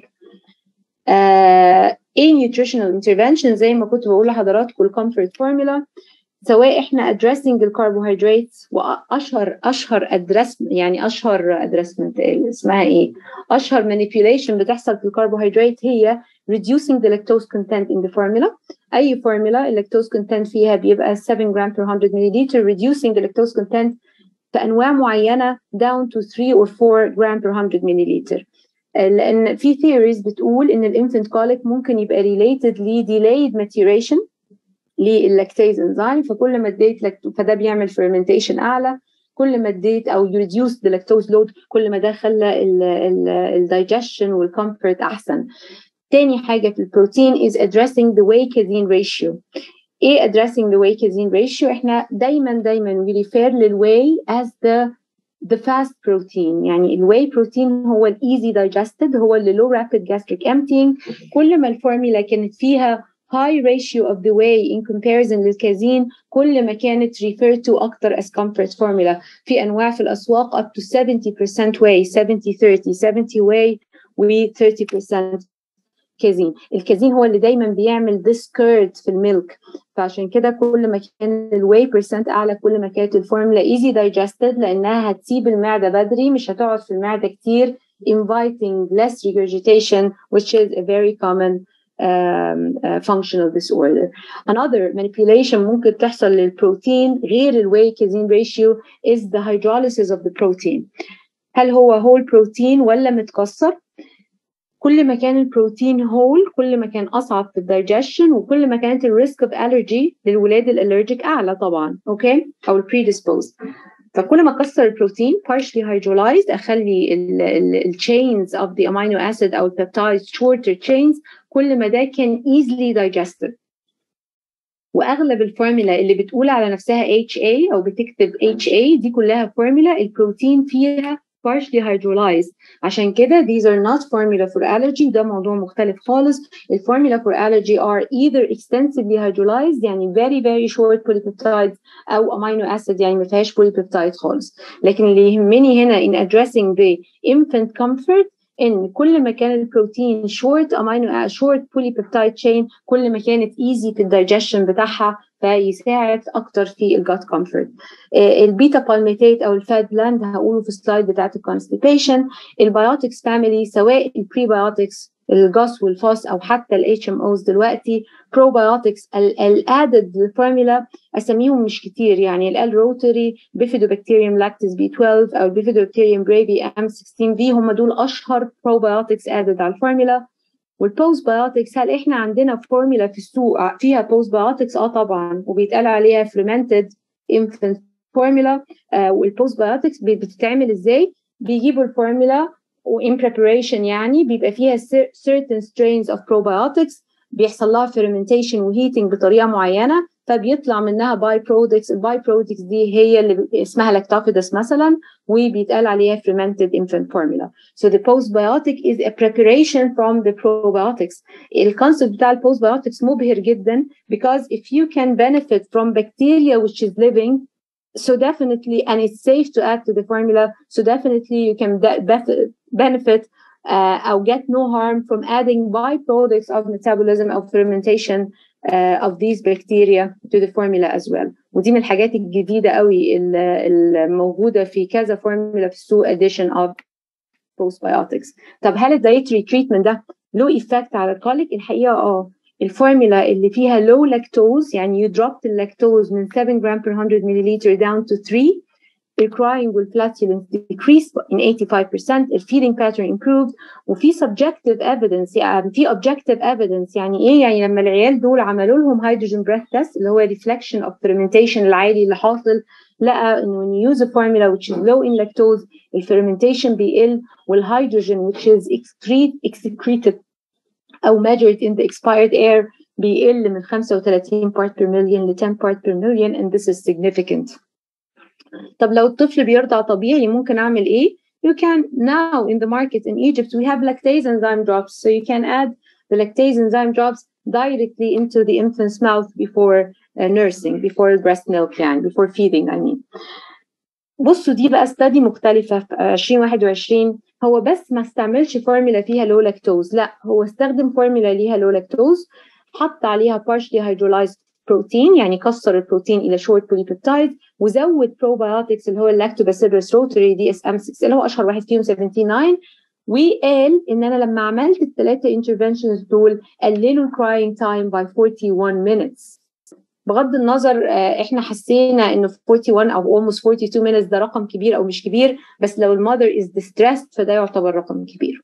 Uh, ايه nutritional intervention زي ما كنت بقول لحضراتكم الكومفورت فورمولا سواء احنا addressing الكربوهيدرات واشهر اشهر ادرس يعني اشهر ادرسمنت اسمها ايه؟ اشهر manipulation بتحصل في الكربوهيدرات هي reducing the lactose content in the formula اي formula اللاكتوز content فيها بيبقى 7 جرام per 100 ملليلتر reducing the lactose content في انواع معينه down to 3 or 4 جرام per 100 ملليلتر لان في theories بتقول ان الانفنت colic ممكن يبقى related ل delayed maturation لللاكتيز انزيم فكل ما اديت فده بيعمل fermentation اعلى كل ما اديت او reduce the lactose load كل ما ده خلى الدايجيشن والكمفورت احسن تاني حاجة في البروتين is addressing the whey casein ratio ايه addressing the whey casein ratio احنا دايما دايما we refer للواي as the the fast protein يعني الواي بروتين هو الايزي digested هو اللي low rapid gastric emptying كل ما الفورميلا كانت فيها high ratio of the whey in comparison للكازين كل ما كانت referred to أكتر as comfort formula في أنواع في الأسواق up to 70% whey 70 30 70 whey و 30% كازين الكازين هو اللي دايما بيعمل this curd في الميلك فعشان كده كل ما كان الواي بيرسنت اعلى كل ما كانت الفورمولا easy digested لانها هتسيب المعده بدري مش هتقعد في المعده كتير inviting less regurgitation which is a very common um, uh, functional disorder. Another manipulation ممكن تحصل للبروتين غير الواي كازين ratio is the hydrolysis of the protein. هل هو whole protein ولا متكسر؟ كل ما كان البروتين هول كل ما كان اصعب في الدايجيشن وكل ما كانت الريسك اوف الرجي للولاد الالرجيك اعلى طبعا اوكي او البريديسبوز فكل ما كسر البروتين partially hydrolyzed اخلي التشينز of the amino acid او البيبتايد shorter chains كل ما ده كان easily digested واغلب الفورمولا اللي بتقول على نفسها HA او بتكتب HA دي كلها فورمولا البروتين فيها partially hydrolyzed عشان كده these are not formula for allergy ده موضوع مختلف خالص الفورمولا for allergy are either extensively hydrolyzed يعني very very short polypeptides او amino acid يعني ما فيهاش polypeptide خالص لكن اللي يهمني هنا in addressing the infant comfort ان كل ما كان البروتين short amino short polypeptide chain كل ما كانت easy في الدايجيشن بتاعها فيساعد اكتر في الجات كومفورت البيتا بالميتيت او الفات بلاند هقوله في السلايد بتاعت الكونستيبيشن البيوتكس فاميلي سواء البريبيوتكس الجاس والفاس او حتى الاتش ام اوز دلوقتي بروبيوتكس الادد للفورمولا اساميهم مش كتير يعني الال روتري بيفيدوبكتيريوم لاكتس بي 12 او البيفيدوبكتيريوم بريبي ام 16 في هم دول اشهر بروبيوتكس ادد على الفورمولا والبوست بايوتكس هل احنا عندنا فورمولا في السوق فيها بوست بايوتكس اه طبعا وبيتقال عليها fermented infant formula آه والبوست بايوتكس بتتعمل ازاي بيجيبوا الفورمولا وان preparation يعني بيبقى فيها certain strains of probiotics بيحصل لها fermentation وهيتنج بطريقه معينه فبيطلع منها باي برودكتس الباي برودكتس دي هي اللي اسمها لاكتوفيدس مثلا وبيتقال عليها fermented infant formula so the postbiotic is a preparation from the probiotics الكونسيبت بتاع البوستبيوتكس مبهر جدا because if you can benefit from bacteria which is living so definitely and it's safe to add to the formula so definitely you can benefit uh, or get no harm from adding byproducts of metabolism or fermentation uh, of these bacteria to the formula as well ودي من الحاجات الجديدة قوي الموجودة في كذا فورمولا في السوق addition of postbiotics طب هل الدايتري تريتمنت ده له ايفكت على الكوليك الحقيقة اه الفورمولا اللي فيها low lactose يعني you dropped اللاكتوز من 7 جرام per 100 milliliter down to 3 the crying والflatulence decreased in 85% the feeding pattern improved وفي subjective evidence يعني في objective evidence يعني ايه يعني لما العيال دول عملوا لهم hydrogen breath test اللي هو reflection of fermentation العالي اللي حاصل لقى انه when you use a formula which is low in lactose الفرمنتيشن بيقل والهيدروجين which is excrete, excreted او measured in the expired air بيقل من 35 part per million ل 10 part per million and this is significant طب لو الطفل بيرضع طبيعي ممكن اعمل ايه you can now in the market in Egypt we have lactase enzyme drops so you can add the lactase enzyme drops directly into the infant's mouth before uh, nursing before breast milk يعني before feeding I mean بصوا دي بقى استدي مختلفة في 2021 هو بس ما استعملش فورمولا فيها لو لاكتوز لا هو استخدم فورمولا ليها لو لاكتوز حط عليها partially hydrolyzed بروتين يعني كسر البروتين الى شورت بوليبيبتايد وزود بروبايوتكس اللي هو اللاكتوباسيلس روتري دي اس ام 6 اللي هو اشهر واحد فيهم 79 وقال ان انا لما عملت الثلاثه انترفنشنز دول قللوا الكراينج تايم باي 41 minutes بغض النظر احنا حسينا انه 41 او almost 42 minutes ده رقم كبير او مش كبير بس لو المother is distressed فده يعتبر رقم كبير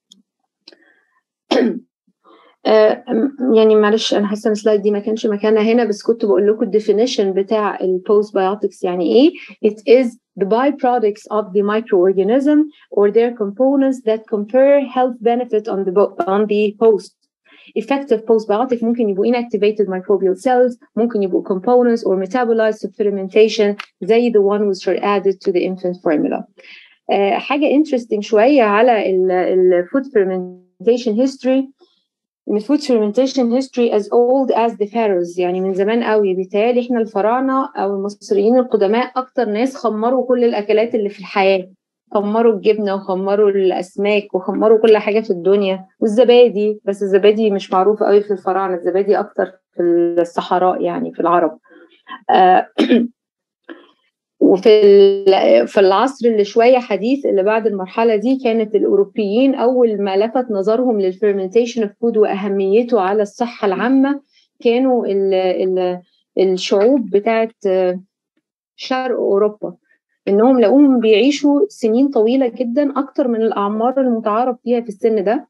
يعني معلش انا حاسه ان السلايد دي ما كانش مكانها هنا بس كنت بقول لكم الديفينيشن بتاع البوست بايوتكس يعني ايه it is the byproducts of the microorganism or their components that confer health benefit on the on the host effective postbiotic ممكن يبقوا inactivated microbial cells ممكن يبقوا components or metabolites of fermentation زي the one which are added to the infant formula uh, حاجة interesting شوية على ال food fermentation history ان food fermentation history as old as the pharaohs يعني من زمان قوي بيتهيألي احنا الفراعنة او المصريين القدماء اكتر ناس خمروا كل الاكلات اللي في الحياة خمروا الجبنة وخمروا الاسماك وخمروا كل حاجة في الدنيا والزبادي بس الزبادي مش معروف قوي في الفراعنة الزبادي اكتر في الصحراء يعني في العرب آه وفي في العصر اللي شويه حديث اللي بعد المرحله دي كانت الاوروبيين اول ما لفت نظرهم للفيرمنتيشن اوف فود واهميته على الصحه العامه كانوا ال ال الشعوب بتاعت شرق اوروبا انهم لقوهم بيعيشوا سنين طويله جدا اكتر من الاعمار المتعارف فيها في السن ده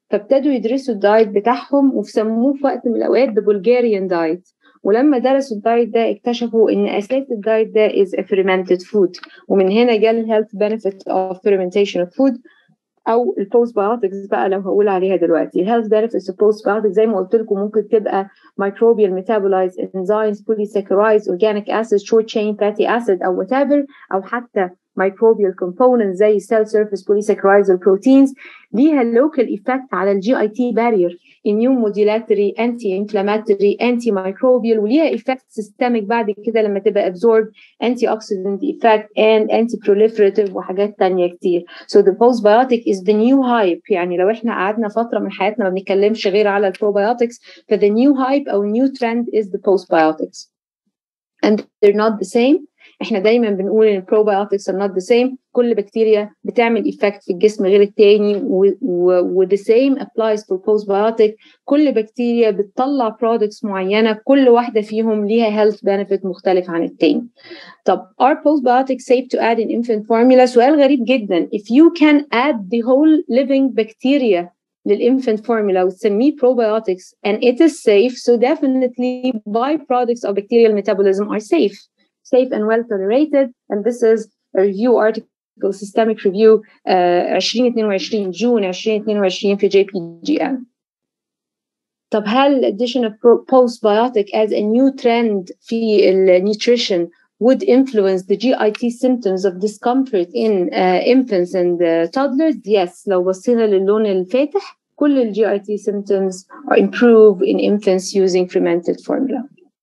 فابتدوا يدرسوا الدايت بتاعهم وسموه في وقت من الاوقات the Bulgarian diet ولما درسوا الدايت ده اكتشفوا ان اساس الدايت ده is a fermented food ومن هنا جه ال health benefit of fermentation of food او البوستبيوتكس بقى لو هقول عليها دلوقتي الهيلث بنفيتس البوستبيوتكس زي ما قلت لكم ممكن تبقى microbial metabolites enzymes polysaccharides organic acids short chain fatty acid او whatever او حتى microbial components زي cell surface polysaccharides والبروتينز ليها local effect على الجي اي تي barrier immune modulatory anti inflammatory anti microbial وليها effect systemic بعد كده لما تبقى absorbed antioxidant effect and anti proliferative وحاجات تانية كتير so the postbiotic is the new hype يعني لو احنا قعدنا فترة من حياتنا ما بنتكلمش غير على البروبيوتكس ف the new hype أو new trend is the postbiotics and they're not the same احنا دايما بنقول ان probiotics are not the same كل بكتيريا بتعمل ايفكت في الجسم غير التاني و the same applies for postbiotic كل بكتيريا بتطلع products معينة كل واحدة فيهم ليها health benefit مختلف عن التاني طب are probiotics safe to add in infant formula سؤال غريب جدا if you can add the whole living bacteria للinfant formula وتسميه probiotics and it is safe so definitely byproducts of bacterial metabolism are safe safe and well tolerated and this is a review article systemic review uh, 2022 جون 2022 في JPGM طب هل addition of postbiotic as a new trend في nutrition would influence the GIT symptoms of discomfort in uh, infants and uh, toddlers? Yes, لو بصينا للون الفاتح كل ال GIT symptoms are improved in infants using fermented formula.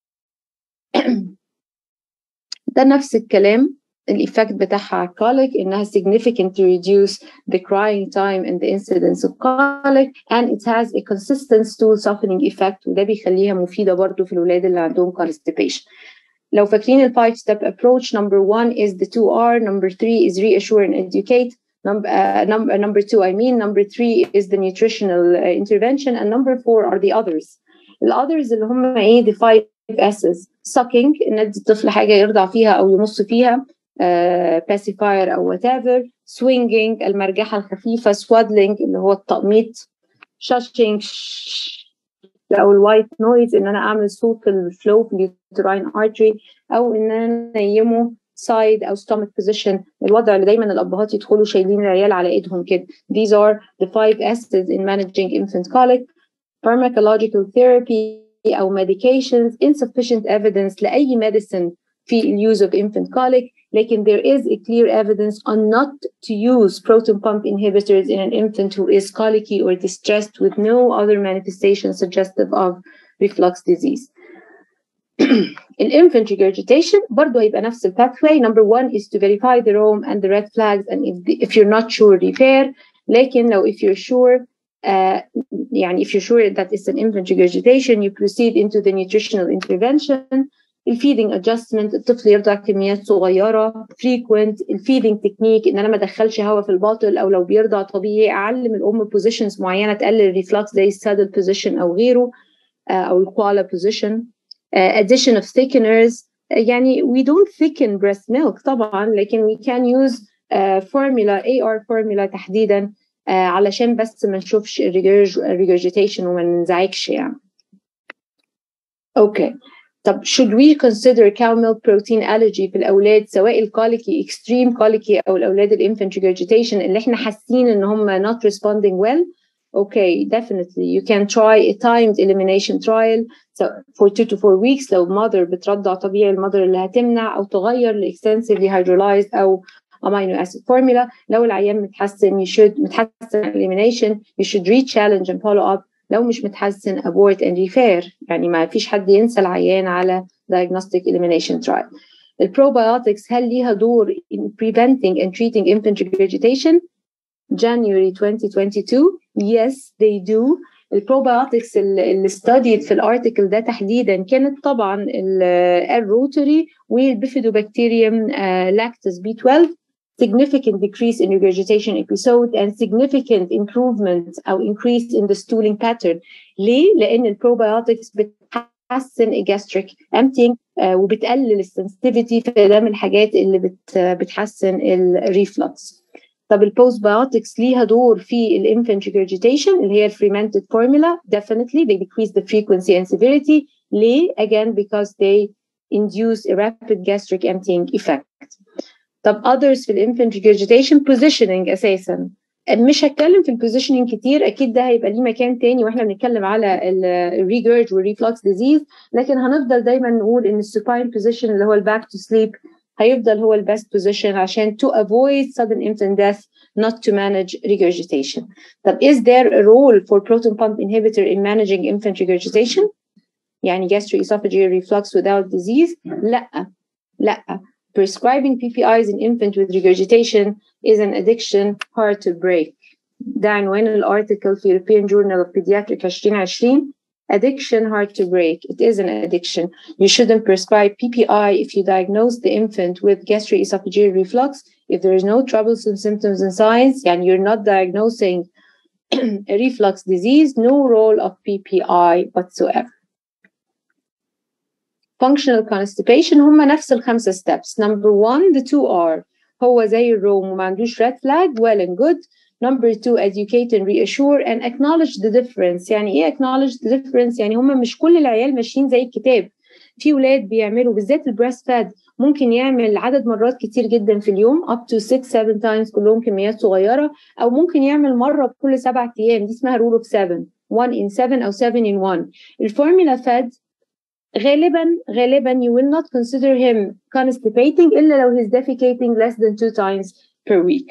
ده نفس الكلام الايفكت بتاعها على الكوليك انها significantly reduce the crying time and the incidence of colic and it has a consistent stool softening effect وده بيخليها مفيده برضو في الولاد اللي عندهم constipation لو فاكرين ال five step approach number one is the 2R number three is reassure and educate number uh, number number two I mean number three is the nutritional uh, intervention and number four are the others ال others اللي هم ايه the five S's sucking ان ادي الطفل حاجه يرضع فيها او يمص فيها uh, pacifier او whatever swinging المرجحه الخفيفه swaddling اللي هو التقميط shushing او الوايت نويز ان انا اعمل صوت الفلو في اليوتراين artery او ان انا انيمه side او stomach position الوضع اللي دايما الابهات يدخلوا شايلين العيال على ايدهم كده these are the five S's in managing infant colic pharmacological therapy او medications insufficient evidence لاي medicine في use of infant colic لكن there is a clear evidence on not to use proton pump inhibitors in an infant who is colicky or distressed with no other manifestation suggestive of reflux disease. infant regurgitation برضه هيبقى نفس pathway. number one is to verify the ROM and the red flags and if, the, if you're not sure repair لكن لو if you're sure uh, يعني if you're sure that it's an infant regurgitation you proceed into the nutritional intervention الفيدنج adjustment الطفل يرضع كميات صغيره frequent الفيدنج تكنيك ان انا ما ادخلش هواء في الباطل او لو بيرضع طبيعي اعلم الام بوزيشنز معينه تقلل الريفلكس زي السادل بوزيشن او غيره uh, او الكوالا بوزيشن uh, addition of thickeners uh, يعني we don't thicken breast milk طبعا لكن we can use uh, formula AR formula تحديدا uh, علشان بس ما نشوفش regurgitation وما ننزعجش يعني اوكي okay. طب should we consider cow milk protein allergy في الأولاد سواء الكوليكي extreme colicky أو الأولاد الانفant regurgitation اللي احنا حاسين إن هم not responding well okay definitely you can try a timed elimination trial so for two to four weeks لو mother بترضع طبيعي المother اللي هتمنع أو تغير ل extensively hydrolyzed أو amino acid formula لو العيان متحسن you should متحسن elimination you should re-challenge and follow up لو مش متحسن abort and refer يعني ما فيش حد ينسى العيان على diagnostic elimination trial البروبيوتكس هل ليها دور in preventing and treating infant regurgitation January 2022 yes they do البروبيوتكس اللي studied في الارتكل ده تحديدا كانت طبعا الروتري والبيفيدوبكتيريوم لاكتس بي 12 significant decrease in regurgitation episode and significant improvement أو increase in the stooling pattern. ليه؟ لأن البروبيوتكس بتحسن الجاستريك emptying آه وبتقلل السنسيتيفيتي فده من الحاجات اللي بت بتحسن الريفلكس. طب البوست بايوتكس ليها دور في الانفنت regurgitation اللي هي الفريمنتد فورمولا definitely they decrease the frequency and severity ليه again because they induce a rapid gastric emptying effect طب others في الانفنت regurgitation positioning اساسا مش هتكلم في البوزيشننج كتير اكيد ده هيبقى ليه مكان تاني واحنا بنتكلم على الريجرج والريفلكس ديزيز لكن هنفضل دايما نقول ان السوباين بوزيشن اللي هو الباك تو سليب هيفضل هو البست بوزيشن عشان to avoid sudden infant death not to manage regurgitation. طب is there a role for proton pump inhibitor in managing infant regurgitation؟ يعني gastroesophageal reflux without disease؟ لا لا prescribing PPIs in infant with regurgitation is an addiction hard to break. ده عنوان الارتكل في European Journal of Pediatric 2020 Addiction hard to break. It is an addiction. You shouldn't prescribe PPI if you diagnose the infant with gastroesophageal reflux. If there is no troublesome symptoms and signs, and you're not diagnosing a reflux disease, no role of PPI whatsoever. Functional constipation هم نفس الخمسة steps. Number one, the two are هو زي الروم وما عندوش red flag, well and good. Number two, educate and reassure and acknowledge the difference. يعني ايه acknowledge the difference؟ يعني هم مش كل العيال ماشيين زي الكتاب. في ولاد بيعملوا بالذات البريست فاد ممكن يعمل عدد مرات كتير جدا في اليوم up to 6 7 times كلهم كميات صغيره او ممكن يعمل مره كل سبع ايام دي اسمها rule of 7 1 in 7 او 7 in 1 الفورمولا فاد غالبا غالبا you will not consider him constipating الا لو he's defecating less than 2 times per week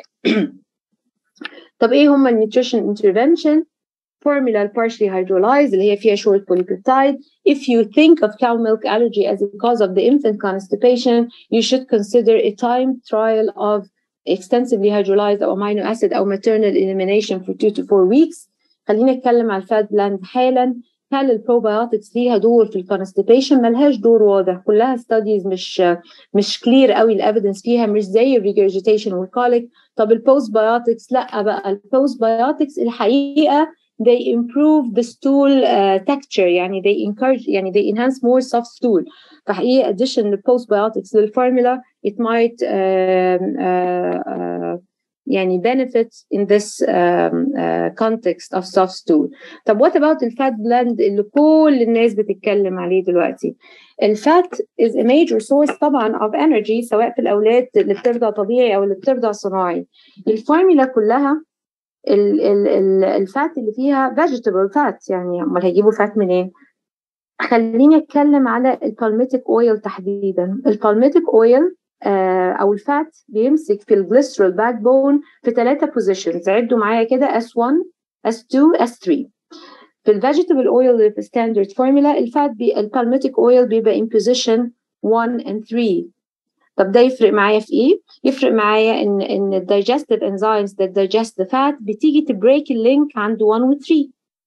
طب ايه هم النيوتريشن intervention formula partially hydrolyzed اللي هي فيها short polypeptide if you think of cow milk allergy as a cause of the infant constipation you should consider a time trial of extensively hydrolyzed او amino acid او maternal elimination for 2 to 4 weeks خلينا نتكلم على الفات بلاند حالا هل البروبايوتكس ليها دور في الكونستيبيشن ملهاش دور واضح كلها ستاديز مش مش كلير قوي الايفيدنس فيها مش زي الريجرجيتيشن والكوليك طب البوست بايوتكس لا بقى البوست بايوتكس الحقيقه they improve the stool uh, texture يعني they encourage يعني they enhance more soft stool فحقيقة addition للبوستبيوتكس للفورمولا it might uh, uh, uh, يعني benefit in this um, uh, context of soft stool طب what about الفات blend اللي كل الناس بتتكلم عليه دلوقتي الفات is a major source طبعا of energy سواء في الأولاد اللي بترضع طبيعي أو اللي بترضع صناعي الفورمولا كلها ال ال ال الفات اللي فيها vegetable fat يعني امال هيجيبوا فات منين؟ خليني اتكلم على البالميتيك اويل تحديدا البالميتيك اويل آه او الفات بيمسك في الجليسرول باك بون في ثلاثه بوزيشنز عدوا معايا كده S1 S2 S3 في الفيجيتابل اويل اللي في ستاندرد فورمولا الفات بي البالميتيك اويل بيبقى in position 1 and 3 طب ده يفرق معايا في ايه؟ يفرق معايا ان ان الدايجستيف enzymes that digest the fat بتيجي تبريك اللينك عند 1 و 3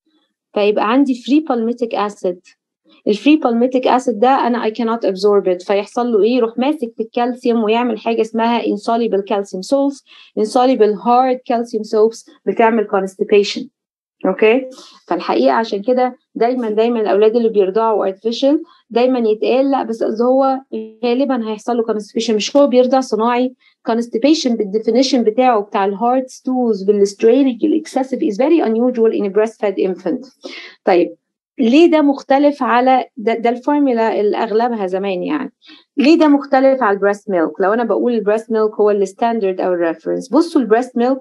فيبقى عندي free palmitic acid الفري بالميتيك اسيد ده انا I cannot absorb it فيحصل له ايه يروح ماسك في الكالسيوم ويعمل حاجه اسمها insoluble calcium salts insoluble hard calcium salts بتعمل constipation اوكي فالحقيقه عشان كده دايما دايما الاولاد اللي بيرضعوا artificial دايما يتقال لا بس قصدي هو غالبا هيحصل له constipation مش هو بيرضع صناعي constipation بالديفينيشن بتاعه بتاع الهارد stools بالسترينج الاكسسيف is very unusual in a breastfed infant طيب ليه ده مختلف على ده, ده الفورمولا اللي اغلبها زمان يعني ليه ده مختلف على البريست ميلك لو انا بقول البريست ميلك هو الستاندرد او الريفرنس بصوا البريست ميلك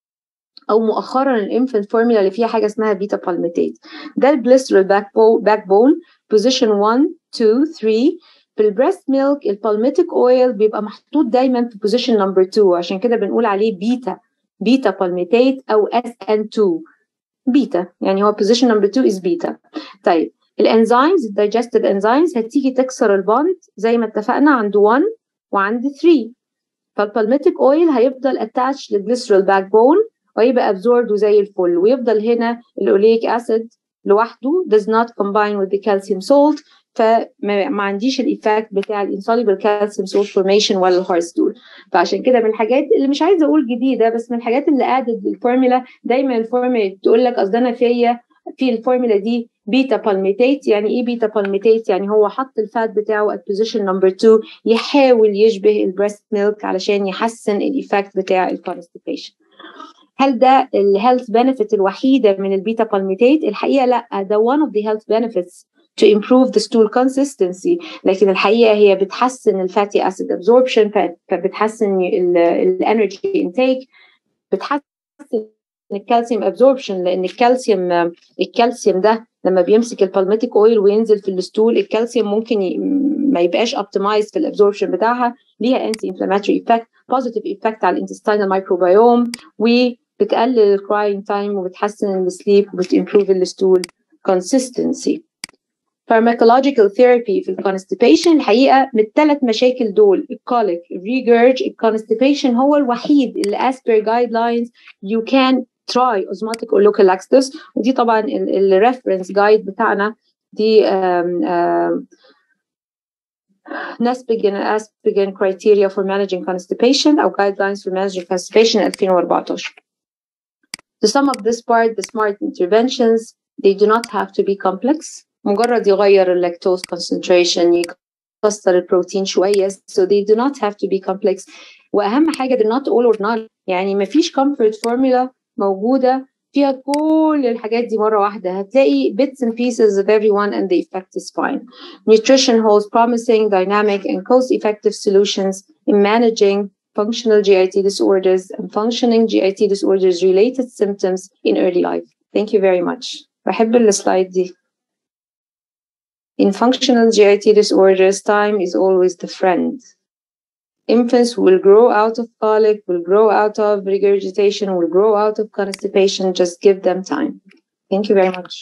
او مؤخرا الانفنت فورمولا اللي فيها حاجه اسمها بيتا بالميتيت ده الجليسرول باك باك بون بوزيشن 1 2 3 في البريست ميلك البالميتيك اويل بيبقى محطوط دايما في بوزيشن نمبر 2 عشان كده بنقول عليه بيتا بيتا بالميتيت او اس ان 2 بيتا يعني هو position number 2 is بيتا طيب الانزيمز الدايجستيف انزيمز هتيجي تكسر البوند زي ما اتفقنا عند 1 وعند 3 فالبالميتيك اويل هيفضل اتاتش للجليسرول باك بون ويبقى ابزورد زي الفل ويفضل هنا الاوليك اسيد لوحده does not combine with the calcium salt فما عنديش الايفكت بتاع الانسوليبل كالسيوم سولت فورميشن ولا الهارس دول فعشان كده من الحاجات اللي مش عايزه اقول جديده بس من الحاجات اللي ادت للفورمولا دايما الفورمولا تقول لك اصل انا فيا في الفورمولا دي بيتا بالميتيت يعني ايه بيتا بالميتيت يعني هو حط الفات بتاعه at position number 2 يحاول يشبه البريست ميلك علشان يحسن الايفكت بتاع الكونستيبيشن هل ده الهيلث بنفيت الوحيده من البيتا بالميتيت الحقيقه لا ده one of the health benefits to improve the stool consistency لكن الحقيقه هي بتحسن الفاتي اسيد absorption فبتحسن الانرجي انتيك بتحسن الكالسيوم ابزوربشن لان الكالسيوم الكالسيوم ده لما بيمسك البالميتيك اويل وينزل في الستول الكالسيوم ممكن ي... ما يبقاش اوبتمايز في الابزوربشن بتاعها ليها انتي انفلاماتوري ايفكت بوزيتيف ايفكت على الانتستينال مايكروبيوم وبتقلل الكراينج تايم وبتحسن السليب وبتمبروف الستول consistency pharmacological therapy في الكونستيبيشن الحقيقه من الثلاث مشاكل دول الكوليك الريجرج الكونستيبيشن هو الوحيد اللي as per guidelines you can try osmotic or local laxatives ودي طبعا الريفرنس جايد بتاعنا دي um, um, NASPIGN and ASPIGN criteria for managing constipation أو guidelines for managing constipation 2014 To sum up this part, the smart interventions, they do not have to be complex. مجرد يغير اللاكتوز concentration يكسر البروتين شوية so they do not have to be complex وأهم حاجة they're not all or none يعني مفيش comfort formula موجودة فيها كل الحاجات دي مرة واحدة هتلاقي bits and pieces of everyone and the effect is fine nutrition holds promising dynamic and cost-effective solutions in managing functional GIT disorders and functioning GIT disorders related symptoms in early life thank you very much بحب السلايد دي In functional GIT disorders, time is always the friend. Infants will grow out of colic, will grow out of regurgitation, will grow out of constipation. Just give them time. Thank you very much.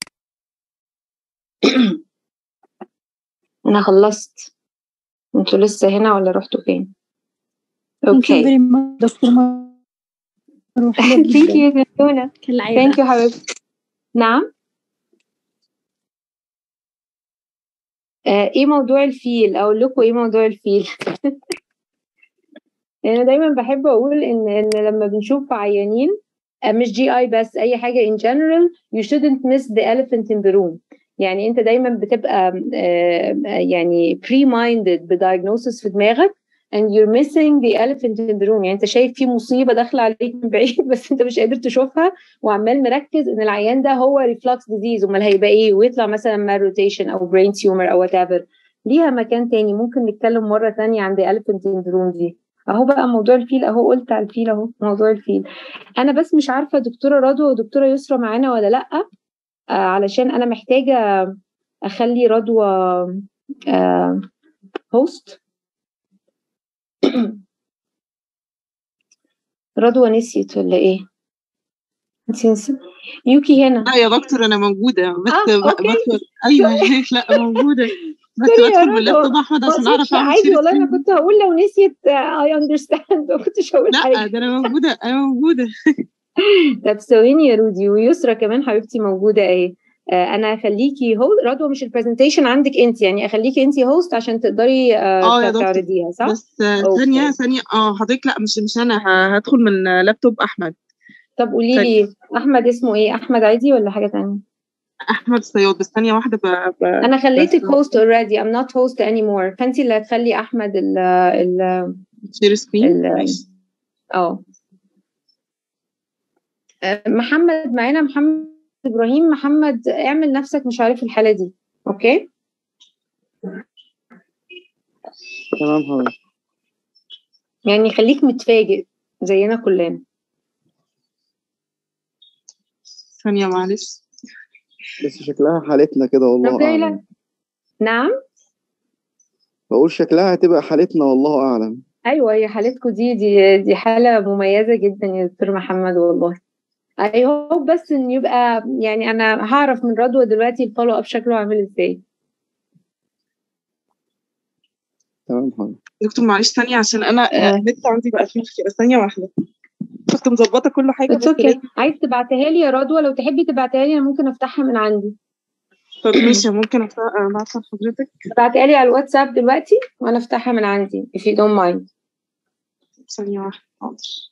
أنا خلصت. أنتوا لسه هنا ولا رحتوا فين؟ Thank you Okay. very much دكتور مروة Thank you, Duna. كالعادة Thank you, حبيبتي. نعم؟ آه، ايه موضوع الفيل اقول لكم ايه موضوع الفيل انا دايما بحب اقول ان ان لما بنشوف عيانين آه، مش جي اي بس اي حاجه in general you shouldn't miss the elephant in the room يعني انت دايما بتبقى آه، آه، يعني pre minded بdiagnosis في دماغك and you're missing the elephant in the room يعني انت شايف في مصيبه داخله عليك من بعيد بس انت مش قادر تشوفها وعمال مركز ان العيان ده هو ريفلكس ديزيز امال هيبقى ايه ويطلع مثلا مال روتيشن او برين تيومر او وات ايفر ليها مكان تاني ممكن نتكلم مره تانية عن the elephant in the room دي اهو بقى موضوع الفيل اهو قلت على الفيل اهو موضوع الفيل انا بس مش عارفه دكتوره رضوى ودكتوره يسرا معانا ولا لا آه علشان انا محتاجه اخلي رضوى آه هوست رضوى نسيت ولا ايه انت نسيت يوكي هنا لا يا دكتور انا موجوده بس آه، ب- أوكي. بدخل ايوه لا موجوده بس سوري يا بدخل رضوى. باللابتوب احمد عشان ما اعرف قصدتش اعمل عادي شير والله انا سكرين. كنت هقول لو نسيت اي اندرستاند ما كنتش هقول لا حاجه ده انا موجوده انا موجوده طب ثواني يا رودي ويسرا كمان حبيبتي موجوده اهي آه، انا هخليكي هو رضوى مش البرزنتيشن عندك انت يعني اخليكي انت هوست عشان تقدري آه، اه يا دكتور. تعرضيها صح؟ بس آه، أوكي. ثانيه ثانيه اه حضرتك لا مش مش انا ه- هدخل من آه، لابتوب احمد طب قولي لي احمد اسمه ايه؟ احمد عادي ولا حاجه ثانيه؟ احمد الصياد بس ثانيه واحده ب... ب... انا خليتك بس- هوست اوريدي I'm not host anymore فانت اللي هتخلي احمد ال ال شير سكرين ال- ماشي. اه آه، محمد معانا محمد ابراهيم محمد اعمل نفسك مش عارف الحاله دي اوكي تمام حاضر يعني خليك متفاجئ زينا كلنا ثانيه معلش بس شكلها حالتنا كده والله طب جاي لك. أعلم نعم بقول شكلها هتبقى حالتنا والله أعلم ايوه هي حالتكم دي دي دي حاله مميزه جدا يا دكتور محمد والله اي هوب بس ان يبقى يعني انا هعرف من رضوى دلوقتي الفولو اب شكله عامل ازاي تمام حاضر دكتور معلش ثانيه عشان انا آه. آه، النت عندي بقى فيه مشكله ثانيه واحده كنت مظبطه كل حاجه اتس بس اوكي لقيت- عايز تبعتها لي يا رضوى لو تحبي تبعتها لي انا ممكن افتحها من عندي طب ماشي ممكن أبقى- ابعتها لحضرتك تبعتها لي على الواتساب دلوقتي وانا افتحها من عندي if you don't mind ثانيه واحده حاضر